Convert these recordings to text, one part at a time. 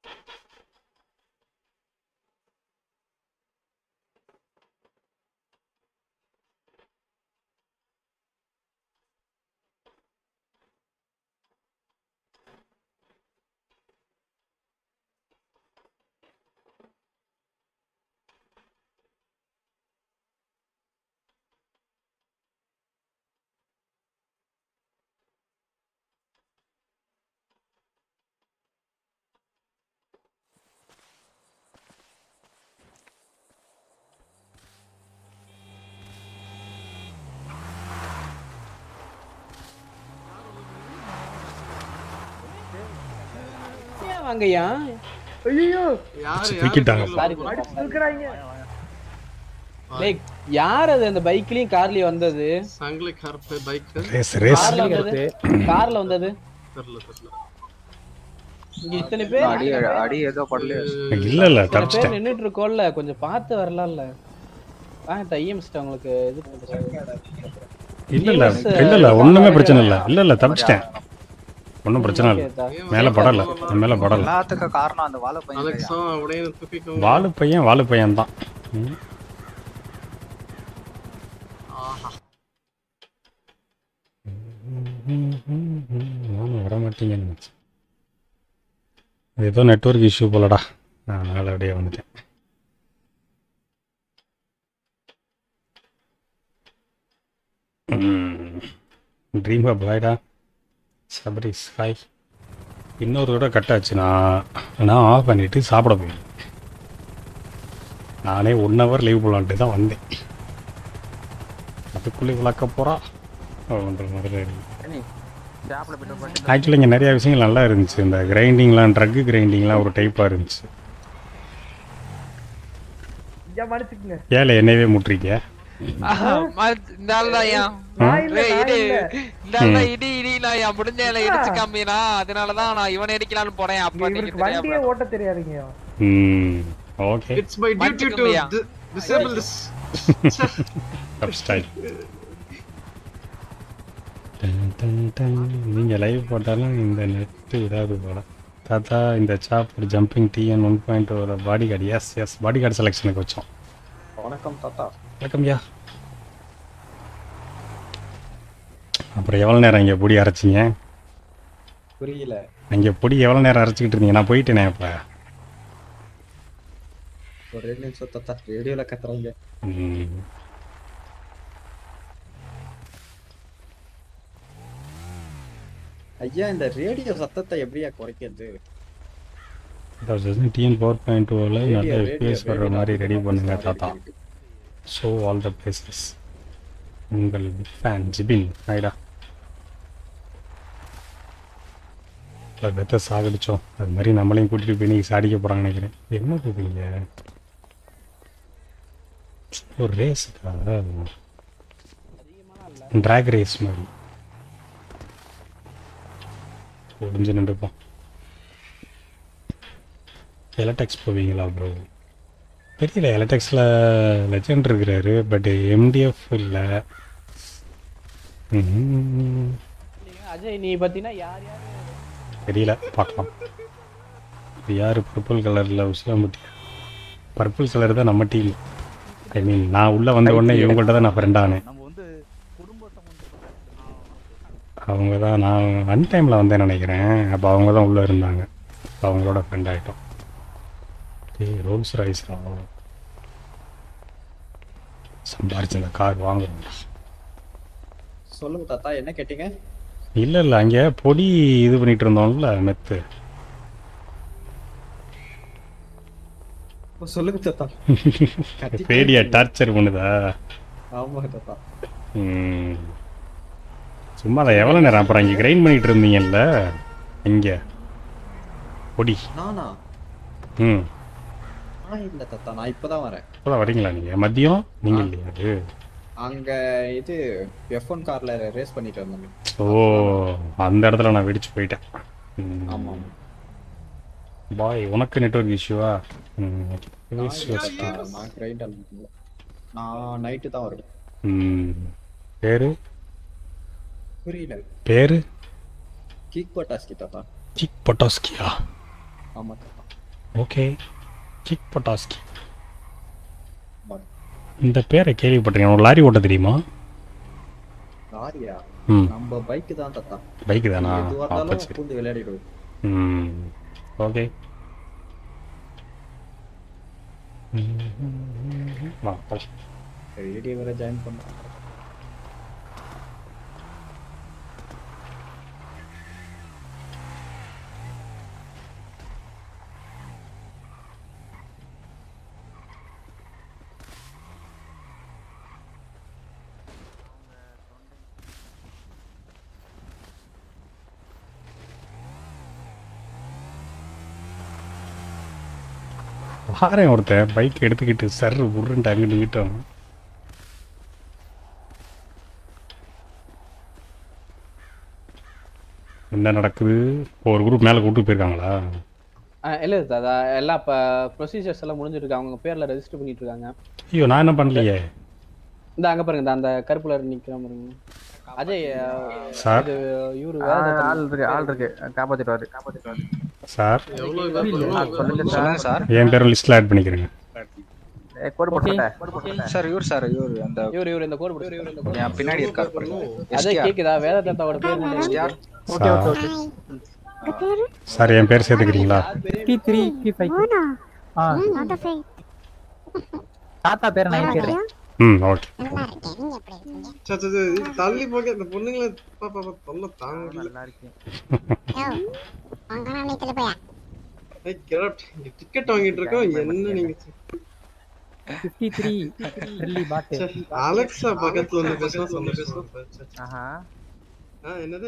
ஏன் வாங்கய்யா ஐயோ யாரு தூக்கிட்டாங்க. சாரி தூக்குறாங்க லைக் யார் அது அந்த பைக்லயும் கார்லயும் வந்தது சங்கிலி கருப்பு பைக் ரேஸ் ரேஸ் கார்ல வந்தது கார்ல வந்தது தெரியல தெரியல இங்க இத்தனை பேர் அடி அடி ஏதோ படல இல்ல இல்ல இத்தனை பேர் தப்பிச்சிட்டேன் நின்னுட்டு இருக்கோம்ல கொஞ்சம் பார்த்து வரலாம்ல வாங்க தையமிச்சிட்டு உங்களுக்கு இது பண்றேன் இல்ல இல்ல இல்ல இல்ல ஒண்ணுமே பிரச்சனை இல்ல இல்ல இல்ல தப்பிச்சிட்டேன் ஒன்றும் பிரச்சனை இல்லை மேலே படல என் மேலே படல எல்லாத்துக்கும் காரணம் அந்த வாழை பையன் அலெக்ஸும் அப்படியே தூக்கிக்கோங்க வாலு பையன் வாலு பையன் தான் ம். ஆஹா நானும் வர மாட்டீங்கன்னு நினைச்சேன் இது ஏதோ நெட்வொர்க் இஷ்யூ போலடா நான் அதனால அப்படியே வந்துட்டேன் ட்ரீம் ஹப் ஹாய்டா சபரிஸ் ஹாய் இன்னொரு தடவை கட் ஆச்சு நான் நான் ஆஃப் பண்ணிட்டு சாப்பிட போயிருந்தேன் நானே ஒன் ஹவர் லீவ் போலான்ட்டு தான் வந்தேன் அதுக்குள்ளே விளக்க போகிறா அப்படின்ற மாதிரி ஷாப்ல போயிட்டு போட்டு ஆக்சுவலி இங்கே நிறைய விஷயங்கள் நல்லா இருந்துச்சு இந்த கிரைண்டிங்லாம் ட்ரக் கிரைண்டிங்லாம் ஒரு டைப்பாக இருந்துச்சு ஐயா மன்னிச்சுக்குங்க ஏல என்னையவே முட்டுறீங்க இந்த ஆள் தான் ஏன் நான் இல்ல ஏய், நான் இடி இல்ல இந்த ஆள் தான் இடி இடி நான் என் முடிஞ்ச வேலை இடிச்சு காமினா அதனாலதான் நான் இவனை இடிக்கலாம்னு போறேன் அப்ப நீங்க இவருக்கு வண்டியே தெரியாம ஓட்ட தெரியாதுங்க ம் okay it's my duty to மன்னிச்சுக்கோங்கய்யா. டிசேபிள் திஸ் ஸ்டைல் நீங்கள் லைவ் போட்டாலும் இந்த நெட்டு இதாவது போல தாத்தா இந்த சாப் ஜம்பிங் டிஎன் ஒன் பாயிண்ட் ஒரு body card S S body card செலெக்ஷனுக்கு வச்சோம் வணக்கம் தாத்தா வணக்கம்யா அப்புறம் எவ்வளோ நேரம் இங்கே பொடி அரைச்சிங்க புரியல அங்கே பொடி எவ்வளோ நேரம் அரைச்சிக்கிட்டு இருந்தீங்க நான் போயிட்டேனே இப்போ ஒரு ரெண்டு நிமிஷம் தாத்தா ரேடியோல கத்துறாங்க ம். ஐயா இந்த ரேடியோ சத்தத்தை எப்படியா குறைக்கிறது டிஎன் ஃபோர் பாயிண்ட் டூவில் நல்ல ரேடியோ, எஃபிஎஸ் ரேடியோ, வர்ற மாதிரி ரேடியோ ரெடி பண்ணுங்க ரேடியோ தாத்தா இருக்கு. ஷோ ஆல் த பிளேசஸ் உங்கள் ஃபேன் ஜிபின் ஹாய்டா பெத்த சாகடிச்சோம் அது மாதிரி நம்மளையும் கூட்டிட்டு போய் நீங்கள் சாடிக்க போகிறாங்கன்னு நினைக்கிறேன் என்ன இதுங்க ஒரு ரேஸுக்கா ட்ராக் ரேஸ் மாதிரி ஒளிஞ்சு நின்றுப்போம் எலக்ட்ரிக்ஸ் போவீங்களா ப்ரோ தெரியல எலக்ட்ரிக்ஸில் லெஜண்ட் இருக்கிறாரு பட் எம்டிஎஃப் இல்லை அஜய் நீ பாத்தீங்கன்னா யார் யார் தெரியல பார்க்கலாம் இது யார் பர்பிள் கலரில் உசிலாம்பட்டி பர்பிள் கலர் தான் நம்ம டீம் ஐ மீன் நான் உள்ளே வந்த உடனே இவங்கள்ட்ட தான் நான் ஃப்ரெண்ட் ஆனேன் நம்ம வந்து குடும்பத்தை அவங்க தான் நான் அன் டைமில் வந்தேன் நினைக்கிறேன் அப்போ அவங்க தான் உள்ளே இருந்தாங்க அப்ப அவங்களோட ஃப்ரெண்ட் ஆகிட்டோம் ஏய் ரோல்ஸ் ராய்ஸ்ரா சம்பாரிச்சு இந்த கார் வாங்குறோம் சொல்லுங்க தாத்தா என்ன கேட்டீங்க இல்லை இல்லை அங்கே பொடி இது பண்ணிட்டு இருந்தோம்ல மெத்து ஓ, சொல்லுங்க தாத்தா கத்திட்டே பேடியா இருக்கீங்க. டார்ச்சர் பண்ணுதா ஆமா தாத்தா ம். சும்மா அதை எவ்வளோ நேரம் அப்புறம் இங்கே கிரைண்ட் பண்ணிட்டு இருந்தீங்கல்ல இங்கே பொடி நானா ம் நான் இல்ல தாத்தா நான் இப்பதான் வரேன் இப்போதான் வரீங்களா நீங்கள் மதியம் நீங்கள் இல்லையா அது அங்க இது எஃப் ஒன் கார்ல ரேஸ் பண்ணிட்டு வந்தாங்க ஓ அந்த இடத்துல நான் வெடிச்சு போயிட்டேன் ம். ஆமா ஆமா பாய் உனக்கு நெட்வொர்க் இஷ்யூவா நான் இல்ல தாத்தா, நான் கிரைண்ட் நான் நைட்டு தான் வருவேன் ம் பேரு புரியல பேரு கிக் பட்டாஸ்கி தாத்தா கிக் பொட்டாஸ்கியா ஆமா தாத்தா ஓகே கிக் பட்டாஸ்கி இந்த பேரை கேள்விப்பட்டிருக்கேன் ஒரு லாரி ஓட்ட தெரியுமா லாரியா ம் நம்ம பைக்கு தான் தத்தா பைக்கு தானா எதுவா அப்போ இருந்தாலும் சரி பூந்து விளையாடிடுவோம் ம் ஓகே வா போலாம். ரேடியோ வேற ஜாயின் பண்ண வாரேன் ஒருத்தன் பைக் எடுத்துக்கிட்டு சர் உருண்டு அங்கிட்டு விட்டோம் என்ன நடக்குது ஒரு குரூப் மேலே கூட்டு போயிருக்காங்களா இல்லை தாதா எல்லாம் இப்போ ப்ரொசீஜர்ஸ் எல்லாம் முடிஞ்சிட்டு இருக்கு அவங்க பேர்ல ரெஜிஸ்டர் பண்ணிட்டு இருக்காங்க ஐயோ நான் என்ன பண்ணலையே இந்த அங்க பாருங்க இந்த அந்த கருப்புல நிக்கிற பாருங்க அஜய் அஹ், சார் இது இவரு ஆ, வேற ஆள் இருக்கு ஆள் இருக்கு காப்பாத்திட்டு காப்பாத்திட்டு சார் எவ்வளவு பேர் பண்ணணும்? சொல்லுங்க சார் சார் என் பேரும் லிஸ்ட்டில் ஆட் பண்ணிக்கிறேங்க ஏ கோடு போட்டு சார் இவர் சார் இவர் அந்த இவர் இவர் இந்த கோடு போடு இவர் இந்த கோடு என் பின்னாடி இருக்காரு பாருங்க அஜய் கேக்குதா வேத தாத்தாவோட பேர் என்ன? எஸ்டிஆர் சார் சார் என் பேர் சேர்த்துக்கிறீங்களா பி த்ரீ பி ஃபைவ் ஆ தாத்தா பேர் நான் கேட்குறேன் ம் ஓகே சே, சே, சே, இது தள்ளி போக இந்த பொண்ணுங்களை பாப்பா பாப்பா தொல்லை தாங்க முடியல நல்லா இருக்கேன் ஏய், get இங்க டிக்கெட் வாங்கிட்டு இருக்கோம் என்ன நீங்க ஃபிஃப்டி த்ரீ ட்ரில்லி பாட்டு சே, அலெக்சா பக்கத்துல வந்து பேசினா சொன்ன பேசினா சே, சே. ஆஹா ஆ என்னது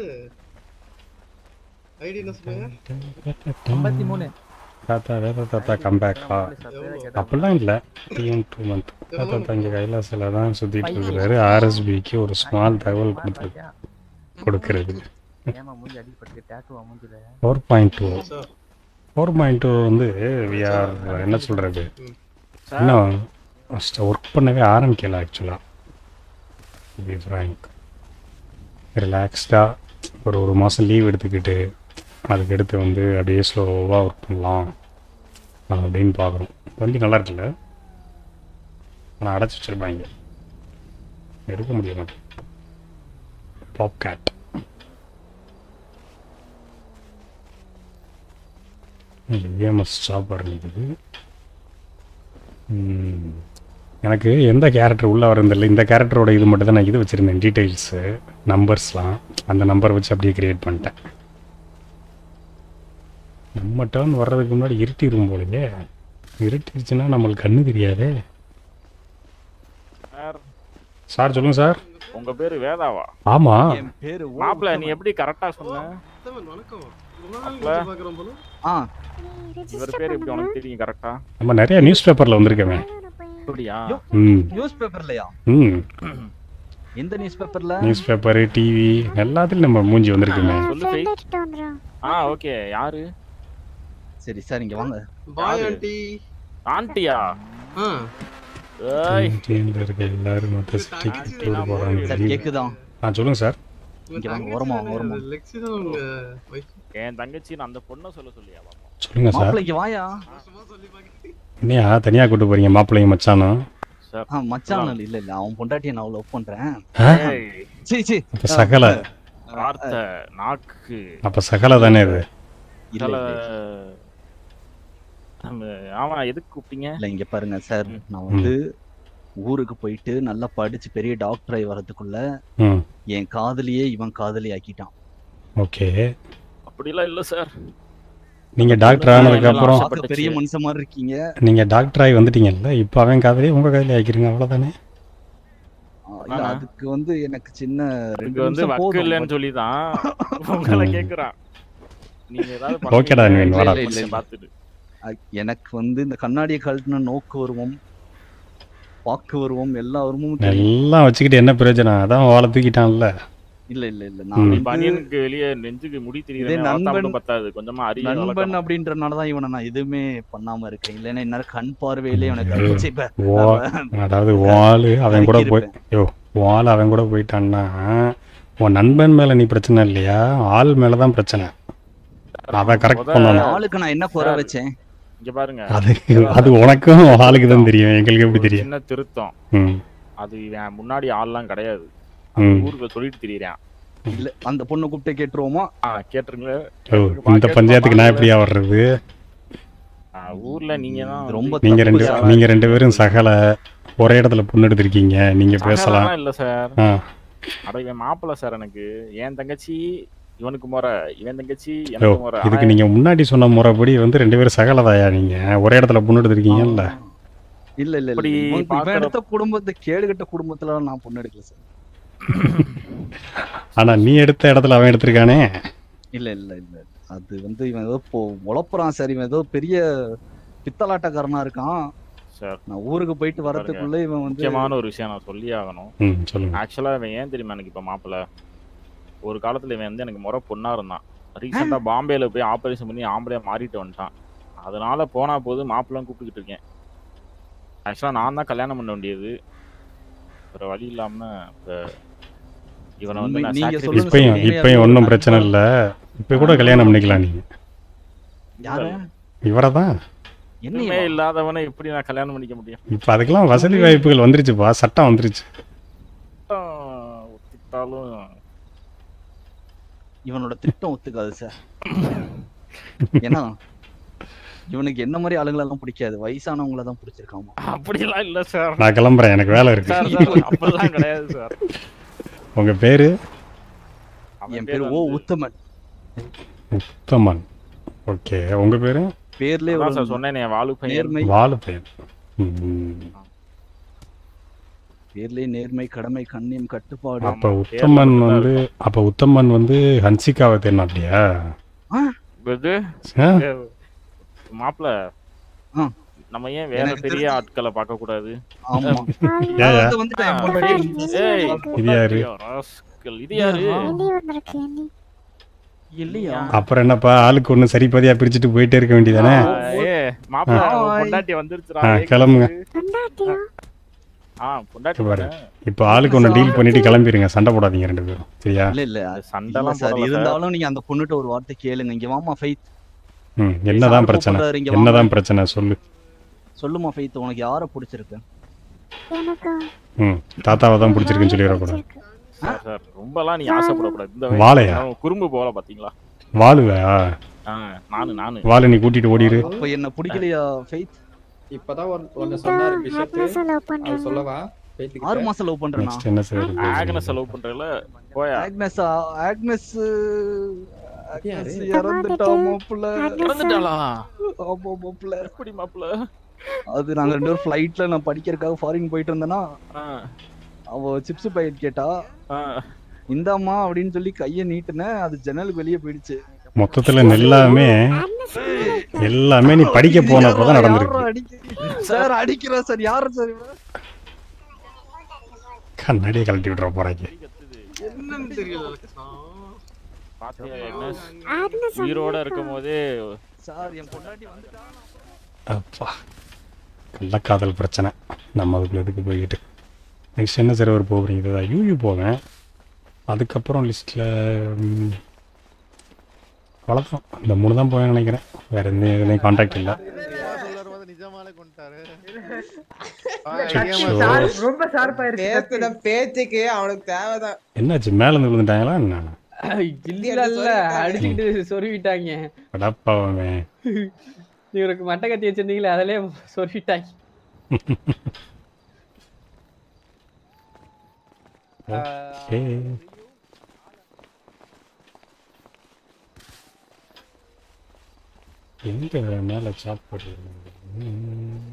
ஐடி என்ன சொல்லுங்க ஐம்பத்தி மூணு தாத்தா வேத தாத்தா கம்பேக்கா அப்படிலாம் இல்லை டிஎம் டூ மந்த் தாத்தா இங்கே கைலாசில் தான் சுற்றிட்டு இருக்கிறாரு ஆர்எஸ்பிக்கு ஒரு ஸ்மால் தகவல் கொடுத்து கொடுக்கறது ஏமா மூஞ்சி அடிபட்டு டேட்டுவா மூஞ்சில four point two sir four point two வந்து வி ஆர் என்ன சொல்கிறது இன்னும் ஃபஸ்ட்டு ஒர்க் பண்ணவே ஆரம்பிக்கல ஆக்சுவலாக பி ஃப்ரேங்க் ரிலாக்ஸ்டாக ஒரு ஒரு மாதம் லீவ் எடுத்துக்கிட்டு அதுக்கு அடுத்து வந்து அப்படியே ஸ்லோவாக ஒர்க் பண்ணலாம் அப்படின்னு பார்க்குறோம் வண்டி நல்லா இருக்குல்ல ஆனால் அடைச்சி வச்சிருப்பாங்க எடுக்க முடிய மாட்டேன் பாப் கேட் ஏஎம்எஸ் சாப்பாடு இருக்குது ம். எனக்கு எந்த கேரக்டர் உள்ளே வரதில்லை இந்த கேரக்டரோட இது மட்டும் தான் நான் இது வச்சுருந்தேன் டீட்டெயில்ஸு நம்பர்ஸ்லாம் அந்த நம்பர் வச்சு அப்படியே கிரியேட் பண்ணிட்டேன் நம்ம டேர்ன் வர்றதுக்கு முன்னாடி இருட்டிடும் போலயே இருட்டிருச்சுன்னா நம்மளுக்கு கண்ணு தெரியாதே சார் சொல்லுங்க சார் உங்க பேரு வேதாவா ஆமாம் மாப்பிள்ள நீ எப்படி கரெக்டா சொன்ன உத்தமன், வணக்கம் ரொம்ப நாள் அப்ப- கழிச்சு பார்க்கறோம் போல ஆ இவர் பேர் எப்படி உனக்கு தெரியும் கரெக்டா நம்ம நிறைய நியூஸ் பேப்பரில் வந்திருக்கேன் அப்படியா ம் நியூஸ் பேப்பர்லயா ம் எந்த நியூஸ் பேப்பர்ல நியூஸ் பேப்பரு டிவி எல்லாத்துலையும் நம்ம மூஞ்சி வந்திருக்குமே சொல்லு ஃபெய் ஆ ஓகே யாரு சரி சார் இங்க வாங்க பாய் ஆண்டி ஆண்டியா ஆ ஏய் டீம்ல இருக்க எல்லாரும் மொத்த சிட்டிக்கு டூர் போகிறாங்க சார் கேக்குதா ஆ சொல்லுங்க சார் உங்க இங்க வாங்க, தங்கச்சி ஓரமா, தானே ஓரமா. இந்த லெக்ஸி தான் உங்க wife. என் தங்கச்சி நான் அந்த பொண்ணை சொல்ல சொல்லியா பாப்பா சொல்லுங்க சார் மாப்பிள்ளை இங்க வாயா சும்மா சொல்லி பார்க்கிறேன். என்னையா தனியா கூட்டு போறீங்க மாப்பிள்ளைங்க மச்சானும் சார் ஆ மச்சான் இல்ல இல்ல அவன் பொண்டாட்டியை நான் லவ் பண்றேன் ஆ? ஏய் சீ சீ அப்ப சகல வார்த்தை நாக்கு அப்ப சகல தானே இது இல்ல சில இல்ல, நம்ம ஆமா எதுக்கு கூப்பிட்டீங்க இல்ல இங்க பாருங்க சார் நான் வந்து ஊருக்கு போயிட்டு நல்லா படிச்சு பெரிய டாக்டர் ஆகி வரதுக்குள்ள ம் என் காதலியே இவன் காதலி ஆக்கிட்டான் ஓகே அப்படிலாம் இல்ல சார் நீங்க டாக்டர் ஆனதுக்கு அப்புறம் பார்க்க பெரிய மனுஷன் மாதிரி இருக்கீங்க நீங்க டாக்டர் ஆகி வந்துட்டீங்கல்ல இப்போ அவன் காதலி உங்க காதலி ஆக்கிறீங்க அவ்வளவுதானே ஆ, இல்ல அதுக்கு வந்து எனக்கு சின்ன ரெண்டு இங்க வந்து நிமிஷம் வக்கு போதும் இல்லைன்னு சொல்லி தான் உங்களை கேக்குறான் நீங்க ஏதாவது ஓகேடா, அன்வின், வாடா. இல்ல, இல்ல, இல்ல. பார்த்துட்டு அ- எனக்கு வந்து இந்த கண்ணாடியை கழட்டின நோக்கு வருவோம் வாக்கு வருவோம் எல்லா வருமும் தெரியும் எல்லாம் வச்சுக்கிட்டு என்ன பிரயோஜனம் அதான் வாழை தூக்கிட்டான்ல இல்ல இல்ல இல்ல ம். நான் வந்து பனியனுக்கு வெளியே நெஞ்சுக்கு முடி இதே தெரியுது நண்பன் மட்டும் பத்தாது கொஞ்சமா அறிய நண்பன் வளர்க்கணும். அப்படின்றனாலதான் இவனை நான் எதுவுமே பண்ணாம இருக்கேன் இல்லைன்னா இந்நேரம் கண் பார்வையிலே எனக்கு ம். ச்சே, இப்ப, வா- அவன் அதாவது வாள் அவன் கூட போய் இருப்பேன். யோ வாள் அவன் கூட போயிட்டான்னா உன் நண்பன் மேல நீ பிரச்சனை இல்லையா ஆள் மேல தான் பிரச்சனை அதை கரெக்ட் முத- பண்ணணும் ஆளுக்கு நான் என்ன குறை வச்சேன் இங்க பாருங்க அது அது உனக்கும் ஆளுக்கு தான் தெரியும் எங்களுக்கு எப்படி ஒரு தெரியும் சின்ன திருத்தம் ம் அது இவன் முன்னாடி ஆள்லாம் கிடையாது ம். ஊருக்குள்ள சொல்லிட்டு திரியறான் இல்ல அந்த பொண்ணை கூப்பிட்டு கேட்டுருவோமா ஆ கேட்டுருங்களே ஓ இந்த பஞ்சாயத்துக்கு நான் எப்படியா வர்றது ஆ, ஊர்ல நீங்க தான் இது ரொம்ப நீங்க ரெண்டு தப்பு நீங்க ரெண்டு பேரும் சகல ஒரே இடத்துல பொண்ணு எடுத்திருக்கீங்க நீங்க பேசலாம் சகலலாம் இல்ல சார் ஆ அட இவன் மாப்பிள்ள சார் எனக்கு என் தங்கச்சி இவனுக்கு முறை இவன் தங்கச்சி ஓ எனக்கு முறை இதுக்கு நீங்க முன்னாடி சொன்ன முறைப்படி வந்து ரெண்டு பேரும் சகலதாயா நீங்க ஒரே இடத்துல பொண்ணு எடுத்திருக்கீங்கல்ல இல்ல இல்ல இல்ல இப்படி இவன் இவன் பார்க்கற- எடுத்த குடும்பத்தை கேடுகட்ட குடும்பத்துல நான் பொண்ணு எடுக்கல சார் ஆனா நீ எடுத்த இடத்துல அவன் எடுத்திருக்கானே இல்ல இல்ல இல்ல அது வந்து இவன் ஏதோ இப்போ உழப்புறான் சார் இவன் ஏதோ பெரிய பித்தலாட்டக்காரனா இருக்கான் சார் நான் ஊருக்கு போயிட்டு வரதுக்குள்ள இவன் வந்து முக்கியமான ஒரு விஷயம் நான் சொல்லி ஆகணும் ம் சொல்லுங்க ஆக்சுவலா இவன் ஏன் தெரியுமா எனக்கு இப்ப மாப்பிள்ள ஒரு காலத்துல இவன் வந்து எனக்கு முறை பொண்ணா இருந்தான் ரீசெண்டா பாம்பேல போய் ஆபரேஷன் பண்ணி ஆம்பளையா மாறிட்டு வந்துட்டான் அதனால போனா போது மாப்பிள்ளாம் கூப்பிட்டுக்கிட்டு இருக்கேன் ஆக்சுவலா நான் தான் கல்யாணம் பண்ண வேண்டியது வேற வழி இல்லாம இப்ப இவனை வந்து உண்மை- நான் நீங்க sacrifice சொல்லுங்க இப்பயும் சார், இப்பயும் ஒன்றும் பிரச்சனை இல்ல இப்ப கூட கல்யாணம் பண்ணிக்கலாம் நீங்க யார இவரை தான் என்ன ஒண்ணுமே இவன்? இல்லாதவனை எப்படி நான் கல்யாணம் பண்ணிக்க முடியும் இப்ப அதுக்கெல்லாம் வசதி வாய்ப்புகள் வந்துருச்சுப்பா சட்டம் வந்துருச்சு ஆஹ் ஒத்துக்கிட்டாலும் இவனோட திட்டம் ஒத்துக்காது சார் ஏன்னா இவனுக்கு என்ன மாதிரி ஆளுங்களை எல்லாம் பிடிக்காது வயசானவங்கள தான் பிடிச்சிருக்காமா அப்படிலாம் இல்ல சார் நான் கிளம்புறேன் எனக்கு வேலை இருக்கு சார் சார் அப்படிலாம் கிடையாது சார் உங்க பேரு அவன் என் பேர் ஓ வந்து- உத்தமன் உத்தமன் ஓகே உங்க பேரு பேர்லயே அதான் ஒரு சார் சொன்னேனே வாலு பையன் நேர்மை வாலு பையன் ம். பேர்லயே நேர்மை கடமை கண்ணியம் கட்டுப்பாடு ஆமா. அப்ப உத்தமன் வந்து அப்ப உத்தமன் வந்து ஹன்சிகாவை தேடினா அப்படியா இது ஆ? மாப்பிள ஆ. நம்ம ஏன் வேற எனக்கு பெரிய தெரிஞ்சு- ஆட்களை பார்க்க கூடாது ஆமா ஏன் ஏன்? அது வந்துட்டு என் பொண்டாட்டி. ஏய் இது யாரு? ராஸ்கல், இது யாரு இல்லையா அப்புறம் என்னப்பா ஆளுக்கு ஒண்ணு சரிபாதியா பிரிச்சுட்டு போயிட்டே இருக்க வேண்டியதானே ஏ மாப்பிள ஆ. உன் பொண்டாட்டி வந்துருச்சுடா ஆ, ஏய், கிளம்புங்க. ஆ பொண்டாட்டி பாரு. தானே? இப்போ ஆளுக்கு ஒண்ணு டீல் பண்ணிட்டு கிளம்பிருங்க சண்டை போடாதீங்க ரெண்டு பேரும் சரியா இல்ல இல்ல அது இல்ல சண்டைலாம் சார் போடல சார். இருந்தாலும் நீங்க அந்த பொண்ணுட்ட ஒரு வார்த்தை கேளுங்க இங்க வாமா ஃபெய்த் ம் என்னதான் சார் பிரச்சனை கூப்பிடுறாரு, இங்க என்னதான் வாங்க. பிரச்சனை சொல்லு சொல்லுமா ஃபெய்த் உனக்கு யார பிடிச்சிருக்கு ம் தாத்தாவை தான் பிடிச்சிருக்குன்னு சொல்லிடக்கூடாது சார், சார் ரொம்பலாம் நீ ஆசைப்படக்கூடாது இந்த வாழையா? வயசுல அவன் குறும்பு போல பாத்தீங்களா வாழுவா ஆ, நானு நானு வாழை நீ கூட்டிட்டு ஓடிரு அப்ப என்ன பிடிக்கலையா ஃபெய்த் இப்பதான் ஒரு- ஒண்ணு சொன்னாரு பிஷப் அது சொல்லவா பேத்திக்கிட்ட? ஆறு மாசம் லவ் பண்றேனா நெக்ஸ்ட் என்ன சார் ஆகன செலவு பண்றதுல போயா ஆக்னஸ் ஆக்னஸ் யாரு? ஆக்னஸ் இறந்துட்டா மாப்பிள்ள இறந்துட்டாளா ஆமா மாப்பிள்ள எப்படி மாப்பிள அது நாங்க ரெண்டு பேரும் ஃப்ளைட்ல நான் படிக்கிறதுக்காக ஃபாரின் போயிட்டு இருந்தேன்னா ஆ, அவ சிப்ஸ் பாக்கெட் கேட்டா ஆ. இந்தாம்மா அப்படின்னு சொல்லி கைய நீட்டுனேன் அது ஜன்னலுக்கு வெளியே போயிடுச்சு மொத்தத்துல எல்லாமே எல்லாமே நீ படிக்க போனப்பதான் நடந்திருக்கு சார் அடிக்கிறா சார் யாரு சார் இவன்? கண்ணாடியை கழட்டி விட்டுற போறாங்க என்னன்னு தெரியல பாத்தியா என்ன உயிரோட இருக்கும் போதே சார் என் பொண்டாட்டி வந்துட்டா அப்பா கள்ளக்காதல் பிரச்சனை நம்ம அதுக்குள்ள எதுக்கு போய்கிட்டு நெக்ஸ்ட் என்ன சர்வர் போகிறீங்க இதுதான் யூயூ போவேன் அதுக்கப்புறம் லிஸ்ட்டில் அவ்வளோதான் இந்த மூணு தான் போவேன்னு நினைக்கிறேன் வேற எந்த இதுலேயும் காண்டாக்ட் இல்லை கத்தி sharp, ரொம்ப ஷார்ப்பா இருக்கு பேசுன பேச்சுக்கு அவனுக்கு தேவைதான் என்னாச்சு மேலே இருந்து விழுந்துட்டாங்களா என்ன இல்ல இல்ல அடிச்சுட்டு சொருவிட்டாங்க படப்பாவே இவருக்கு மட்டை கத்தி வச்சிருந்தீங்களே அதிலே சொருவிட்டாங்க ஏ எங்க மேலே சாப் போட்டுருக்காங்க ம்.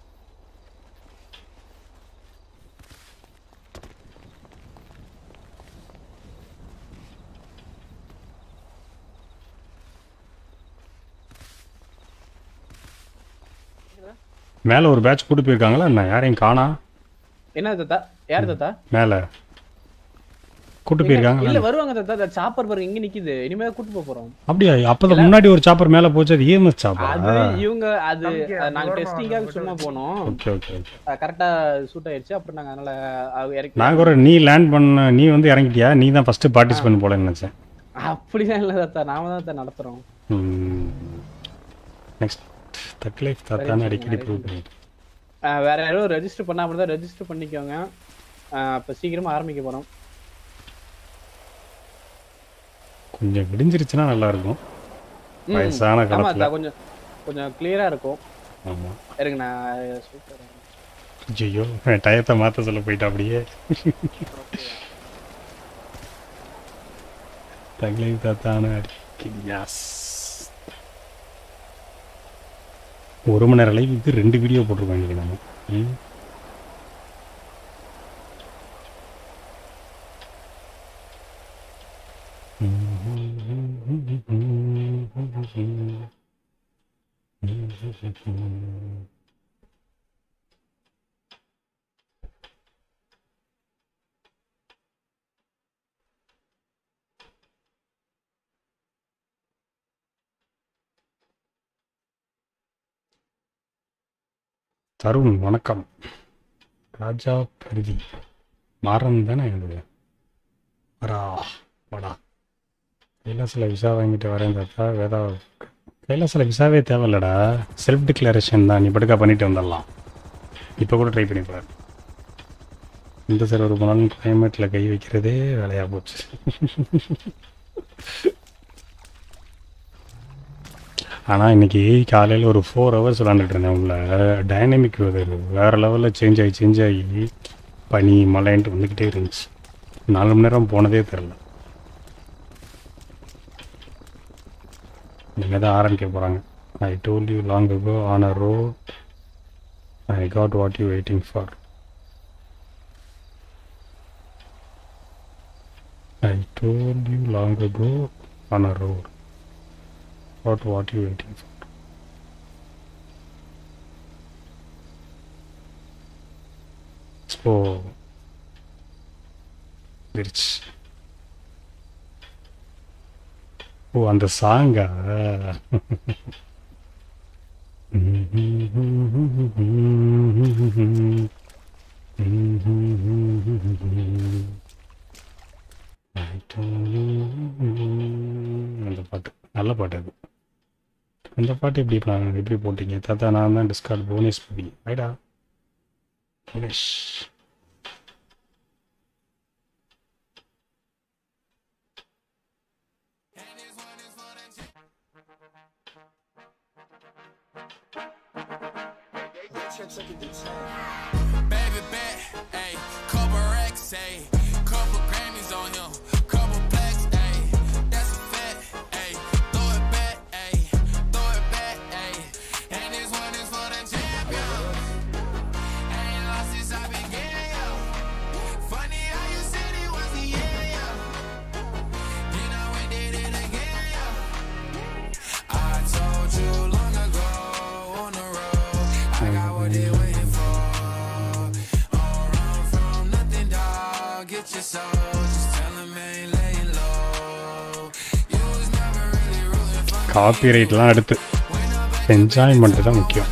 மேலே ஒரு பேட்ச் கூட்டு போயிருக்காங்களா என்ன யாரையும் காணா என்ன தாத்தா யார் தாத்தா மேலே கூட்டு இல்ல போயிருக்காங்க வருவாங்க தாத்தா சாப்பர் பாருங்க இங்க நிக்குது இனிமே கூட்டு போக போறோம் அப்படியா அப்பதான் முன்னாடி ஒரு சாப்பர் மேலே போச்சு அது இஎம்எஸ் அது சாப்பரா இவங்க அது தம்பிக்கு அது நாங்க ஓரமா டெஸ்டிங்காக சும்மா போனோம் ஓகே ஓகே கரெக்டா சூட் ஆயிடுச்சு அப்புறம் நாங்க அதனால அது இறக்கி நான் கூட நீ லேண்ட் பண்ண நீ வந்து இறங்கிட்டியா நீ தான் ஃபர்ஸ்ட் பார்ட்டிசிபேட் போல நினைச்சேன் அப்படிதான் இல்ல தாத்தா நாம தான் தாத்தா நடத்துறோம் நெக்ஸ்ட் தக் லைஃப் தாத்தான்னு அடிக்கடி ப்ரூவ் பண்ணிட்டு ஆஹ் வேற யாரும் ரெஜிஸ்டர் பண்ணாம இருந்தா ரெஜிஸ்டர் பண்ணிக்கோங்க ஆஹ் அப்ப சீக்கிரமா ஆரம்பிக்க போறோம் கொஞ்சம் விடிஞ்சிருச்சுன்னா நல்லா இருக்கும் ம். வயசான ஆமா காலத்துல அதான் கொஞ்சம் கொஞ்சம் கிளியரா இருக்கும் ஆமா இருங்க நான் சூப்பர் ஐயோ டயத்தை மாத்த சொல்ல போயிட்டா அப்படியே தக் லைஃப் தாத்தான்னு அடிக்கிறியாஸ் ஒரு மணி நேரம் லைவுக்கு ரெண்டு வீடியோ போட்டிருக்காங்க நம்ம ம் தருண் வணக்கம் ராஜா பருதி மாறன் தானே இது வரா வாடா கைலாசில் விசா வாங்கிட்டு வரேன் தாத்தா வேதா கைலாசில் விசாவே தேவையில்லடா செல்ஃப் டிக்ளரேஷன் தான் நீ படுக்கா பண்ணிட்டு வந்துடலாம் இப்போ கூட ட்ரை பண்ணி பாரு இந்த சர்வர் போனாலும் கிளைமேட்டில் கை வைக்கிறதே வேலையாக போச்சு ஆனால் இன்னைக்கு காலையில் ஒரு ஃபோர் ஹவர்ஸ் விளாண்டுட்டு இருந்தேன் உள்ள டைனமிக் வெதர் வேறு லெவலில் சேஞ்ச் ஆகி சேஞ்ச் ஆகி பனி மழைன்ட்டு வந்துக்கிட்டே இருந்துச்சு நாலு மணி நேரம் போனதே தெரில இனிமேல் தான் ஆரம்பிக்க போகிறாங்க I told you long ago on a road I got what you waiting for I told you long ago on a road What what you waiting for? So திருச்சு ஓ அந்த சாங்கா அந்த பாட்டு நல்ல பாட்டு அது இந்த பாட்டு எப்படி plan- எப்படி போட்டீங்க தாத்தா நான் தான் டிஸ்கார்ட் போனஸ் பண்ணி ரைடா Bhuvanesh Baby bet, ayy, couple racks, ayy, couple Grammys on him, couple plaques, ayy, that's a fact, ayy, throw it back, ayy, throw it back, ayy, and this one is for the champion. Ain't lost since I began, yo. Funny how you said it was the end, yo. Then I went did it again, yo. I told you long ago on the road, I got what they waiting for. Don't run from nothing, dog. Get your soul. Just tell them ain't laying low. You was never really rooting for காப்பி ரைட்லாம் அடுத்து enjoyment தான் முக்கியம்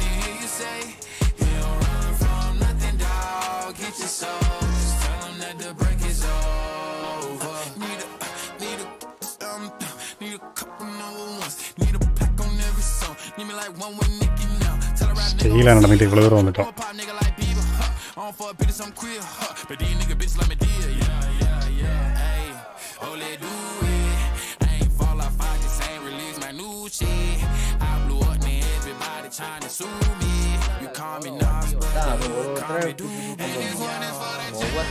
dog. Get your soul. Just tell them that the break is over. Need a, need a, um, need a couple number ones. Need a pack on every song. Need me like one with Nicki now. Tell her right ஸ்டெயிலாக நடந்துட்டு இவ்வளோ தூரம் வந்துட்டோம் on for a bitch, I'm queer, huh? But these nigga bitches let me deal, yeah, yeah, yeah. Hey, oh, let do it. I ain't fall off, I just ain't release my new shit. I blew up, man, everybody trying to sue me. You call me Nas, but you call me Doobie. And this one is for the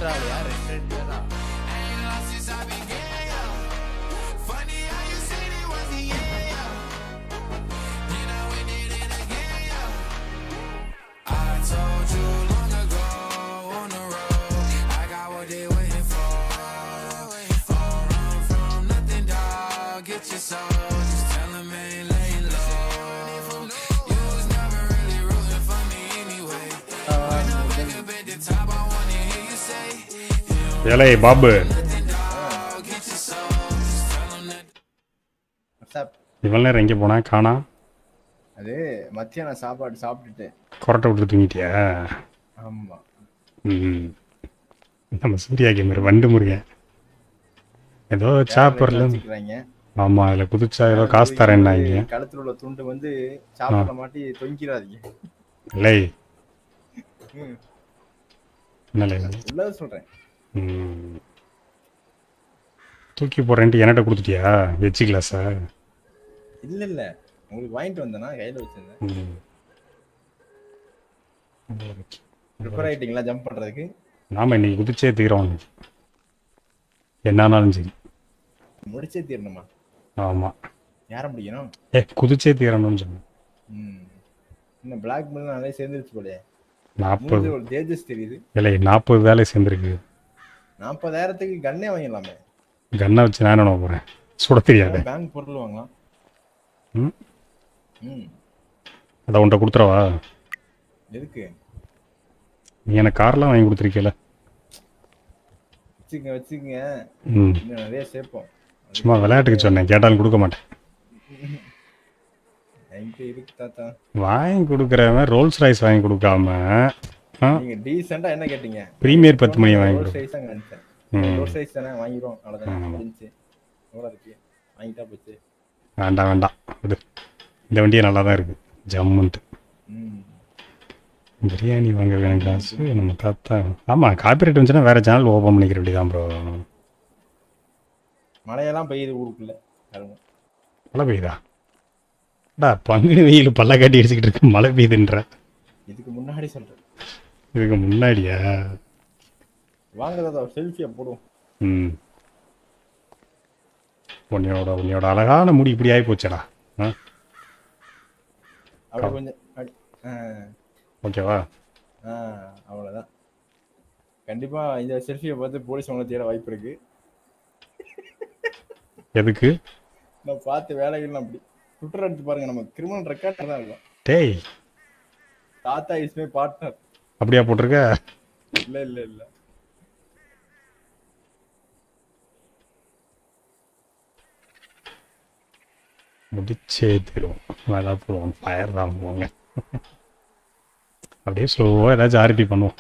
Ain't lost since I began, yo. Funny how you said it was the end, yo. Then I went did it again, yo. I told you long ago on the road, I got what they waiting for. Don't run from nothing, dog. Get your soul. Just tell them ain't laying low. You was never really rooting for me anyway. When I wake up at the top, I wanna hear you say, ஏலே Babu dog, get your soul. Just tell them that. இவ்வளோ நேரம் எங்கே போனா காணா அது மத்தியானம் சாப்பாடு சாப்பிட்டுட்டு கொரட்டை விட்டு தூங்கிட்டியா ஆமா ம் நம்ம சூர்யா கேமர் வண்டு முருகன் ஏதோ சாப்பர்ல வச்சுக்கிறாங்க ஆமா அதுல குதிச்சா ஏதோ காசு தரேன்னாங்க கழுத்துல உள்ள துண்டு வந்து சாப்பாடுல மாட்டி தொங்கிடாதீங்க இல்லை ம், என்னலே உள்ளத சொல்றேன் ம். தூக்கி போடுறேன்ட்டு என்கிட்ட கொடுத்துட்டியா வெச்சு கிளாஸா இல்ல இல்ல உங்களுக்கு வாங்கிட்டு வந்தேனா கையில வச்சிருந்தேன் ப்ரிப்பேர் ஆயிட்டீங்களா ஜம்ப் பண்றதுக்கு நாம இன்னைக்கு குதிச்சே தீரோம் என்னானாலும் சரி முடிச்சே தீரணுமா ஆமா யார முடிக்கணும் ஏ குதிச்சே தீரணும்னு சொன்னேன் ம் இன்னும் பிளாக் மெயில் நிறைய சேர்ந்துருச்சு போலயே நாற்பது மூஞ்சில ஒரு தேஜஸ் தெரியுது இல்லை நாற்பது வேலை சேர்ந்துருக்கு நாற்பதாயிரத்துக்கு கன்னே வாங்கிடலாமே கன்னை வச்சு நான் என்ன பண்ண போறேன் சுட தெரியாது பேங்க் பொருள் வாங்கலாம் ம் ம் அதை உன்ட்ட கொடுத்துறவா எதுக்கு நீ எனக்கு கார்லாம் வாங்கி கொடுத்துருக்கல வச்சுங்க வச்சுங்க ம். இன்னும் நிறைய சேர்ப்போம் சும்மா விளையாட்டுக்கு சொன்னேன் கேட்டாலும் கொடுக்க மாட்டேன் என்கிட்ட இருக்கு தாத்தா வாங்கி கொடுக்குறவன் ரோல்ஸ் ரைஸ் வாங்கி கொடுக்காம ஆ, நீங்க டீசெண்டா என்ன கேட்டீங்க Premier பத்து மணி வாங்கி ரோல் கொடு. சைஸ் தான் நினைச்சேன் ம். ரோல் சைஸ் தானே வாங்கிடுவோம் அவ்வளவுதான் ஆமா. முடிஞ்சு எவ்வளவு இருக்கு வாங்கிட்டா போச்சு வேண்டாம் வேண்டாம் இது இந்த வண்டியே நல்லா தான் இருக்கு ஜம்முன்ட்டு ம் பிரியாணி வாங்க வேணும் காசு நம்ம தாத்தா ஆமாம் காப்பிரைட் வந்துச்சுன்னா வேற சேனல் ஓப்பன் பண்ணிக்கிற வேண்டியதான் ப்ரோ மழையெல்லாம் பெய்யுது ஊருக்குள்ள பாருங்க மழை பெய்யுதா டா பங்குனி வெயில் பல்ல காட்டி அடிச்சுக்கிட்டு இருக்கு மழை பெய்யுதுன்ற இதுக்கு முன்னாடி சொல்றேன் இதுக்கு முன்னாடியா வாங்க தாத்தா செல்ஃபியை போடுவோம் ம் உன்னையோட உன்னையோட அழகான முடி இப்படி ஆகி போச்சடா ஆ அப்படி கொஞ்சம் அப்படி- ஆ, ஓகேவா ஆ அவ்வளவுதான் கண்டிப்பா இந்த செல்ஃபியை பார்த்து போலீஸ் உங்களை தேட வாய்ப்பு இருக்கு எதுக்கு நான் பார்த்து வேலைகள் அப்படி ட்விட்டர் எடுத்து பாருங்க நம்ம கிரிமினல் ரெக்கார்ட் தான் இருக்கும் டேய் தாத்தா இஸ் மை பார்ட்னர் அப்படியா போட்டிருக்க இல்ல இல்ல இல்ல முடிச்சே தரும் வேலை போடுவோம் ஃபயர் தான் போவாங்க அப்படியே ஸ்லோவாக ஏதாச்சும் ஆர்பி பண்ணுவோம்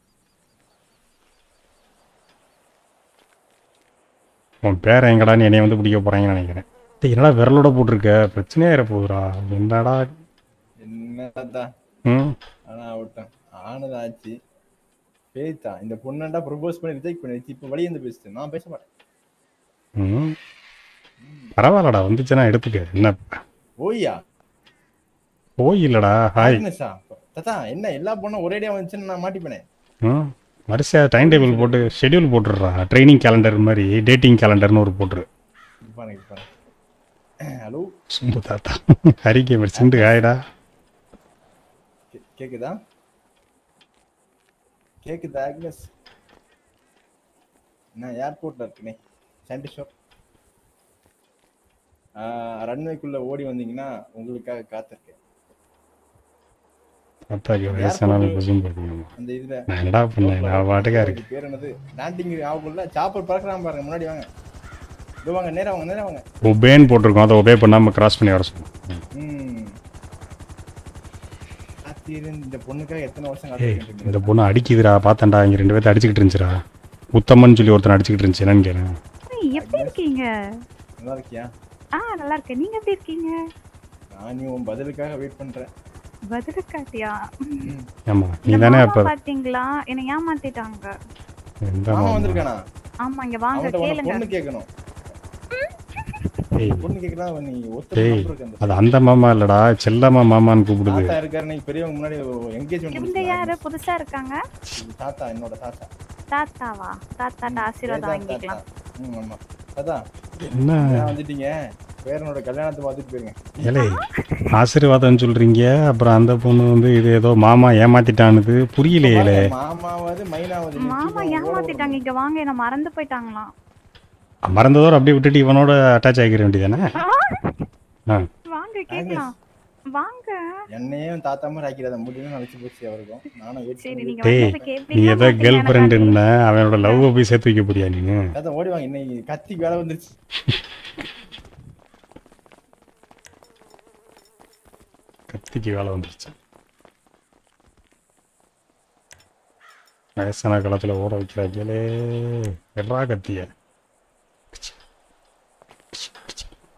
உன் பேரை எங்கடான்னு என்னைய வந்து பிடிக்க போறாங்கன்னு நினைக்கிறேன் டேய், என்னடா விரலோட போட்டிருக்க பிரச்சனையா போகுதுடா என்னடா என்ன தாத்தா ம் ஆனா விட்டேன் ஆனது ஆச்சு பேய்த்தா இந்த பொண்ணாண்டா ப்ரொபோஸ் பண்ணி ரிஜெக்ட் பண்ணிடுச்சு இப்போ வெளியே இருந்து பேசிட்டு நான் பேச மாட்டேன் ம் பரவாயில்லடா வந்துச்சுன்னா எடுத்துக்க என்ன ஓய்யா போய் இல்லடா ஹாய் ஆக்னஸா தாத்தா என்ன எல்லா பொண்ணும் ஒரேடியா வந்துச்சுன்னு நான் மாட்டிப்பேனே ம் வரிசையாக டைம் டேபிள் போட்டு ஷெட்யூல் போட்டுடுறா ட்ரைனிங் கேலண்டர் மாதிரி டேட்டிங் கேலண்டர்னு ஒரு போட்டுரு இருப்பானே இருப்பானே ஹலோ சும்பு தாத்தா ஹரிக்கே சிண்டு காயடா கேக்குதா கேக்குதா ஆக்னஸ் நான் ஏர்போர்ட்ல இருக்கனே சாண்டி ஷாப் ரன்வேக்குள்ள ஓடி வந்தீங்கன்னா உங்களுக்காக காத்திருக்கேன் தாத்தாக்கு வயசானாலும் குசும் பார்த்தீங்க அந்த இதுல நான் என்னடா பண்ணேன் நான் பாட்டுக்கா இருக்கு பேர் என்னது லேண்டிங் ஆகும்ல சாப்பர் பறக்குறான் பாருங்க முன்னாடி வாங்க இதோ வாங்க நேரா வாங்க நேரா வாங்க ஒபேன்னு போட்டிருக்கோம் அதை ஒபே பண்ணாமல் கிராஸ் பண்ணி வர சொல்லணும் ம் காத்திருந்து இந்த பொண்ணுக்காக எத்தனை வருஷம் ஏய் காத்திருக்கீங்க இந்த பொண்ணு அடிக்குதுடா பார்த்தேன்டா இங்கே ரெண்டு பேர்த்த அடிச்சுக்கிட்டு இருந்துச்சுடா உத்தமன்னு சொல்லி ஒருத்தன் அடிச்சுக்கிட்டு இருந்துச்சு என்னன்னு கேளேன் ஏய், எப்படி இருக்கீங்க நல்லா இருக்கியா ஆ நல்லா இருக்கேன் நீங்க எப்படி இருக்கீங்க நான் நீ உன் பதிலுக்காக வெயிட் பண்றேன் பதில் காட்டியா ஆமா நீ இந்த தானே மாமா அப்போ பாத்தீங்களா என்னை ஏமாத்திட்டாங்க எந்த மாமா மாமா? வந்திருக்கானா ஆமா இங்க வாங்க அவன்கிட்ட உன்னை கேளுங்க பொண்ணு கேட்கணும் ஏய் பொண்ணு கேட்கறா நீ ஒத்த டேய் number இருக்கு அந்த அது அந்த மாமா இல்லடா செல்லம்மா மாமான்னு கூப்பிடுது தாத்தா இருக்காரு நீ பெரியவங்க முன்னாடி என்கேஜ்மெண்ட் இவங்க யாரு புதுசா இருக்காங்க தாத்தா என்னோட தாத்தா தாத்தாவா தாத்தாட்ட ஆசீர்வாதம் தாத்தா, வாங்கிக்கலாம் தாத்தா. ம், ஆமா தாத்தா என்ன? ஏன் வந்துட்டீங்க பேரனோட கல்யாணத்தை பார்த்துட்டு போயிருங்க ஏலே ஆசீர்வாதம் சொல்றீங்க அப்புறம் அந்த பொண்ணு வந்து இது ஏதோ மாமா ஏமாத்திட்டானுது புரியலையே மாமாவது மைனாவது நீ மாமா தூக்கம் ஓட ஏமாத்திட்டாங்க இங்க வாங்க என்ன மறந்து போயிட்டாங்களாம் மறந்ததோட அப்படியே விட்டுட்டு இவனோட அட்டாச் ஆகிக்கிற வேண்டியதானே ஆ வாங்க கேக்கலாம் வாங்க என்னையும் தாத்தா மாதிரி ஆக்கிறாத முடியும் நினைச்சு போச்சு அவருக்கும் நானும் wait சரி பண்ணி நீங்க டேய் வந்தது நீ கேப்பீங்க ஏதோ கேர்ள் ஃப்ரெண்டுன்னு அவனோட லவ் போய் சேர்த்து வைக்க போறியா நீங்க தாத்தா ஓடி வாங்க இன்னைக்கு கத்தி வேலை வந்துருச்சு கத்திக்கு வேலை வந்துருச்சு வயசான காலத்துல ஓட வைக்கிறாங்களே எட்ரா கத்திய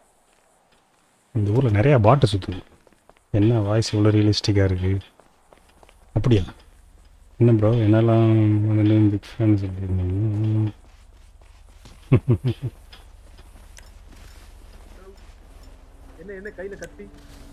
ஊரில் நிறையா பாட்டு சுற்றுது என்ன வாய்ஸ் இவ்வளோ ரியலிஸ்டிக்காக இருக்குது அப்படியா என்ன ப்ரோ என்னெல்லாம் பிக் ஃபேன் சொல்லியிருந்தீங்க என்ன என்ன கையில கத்தி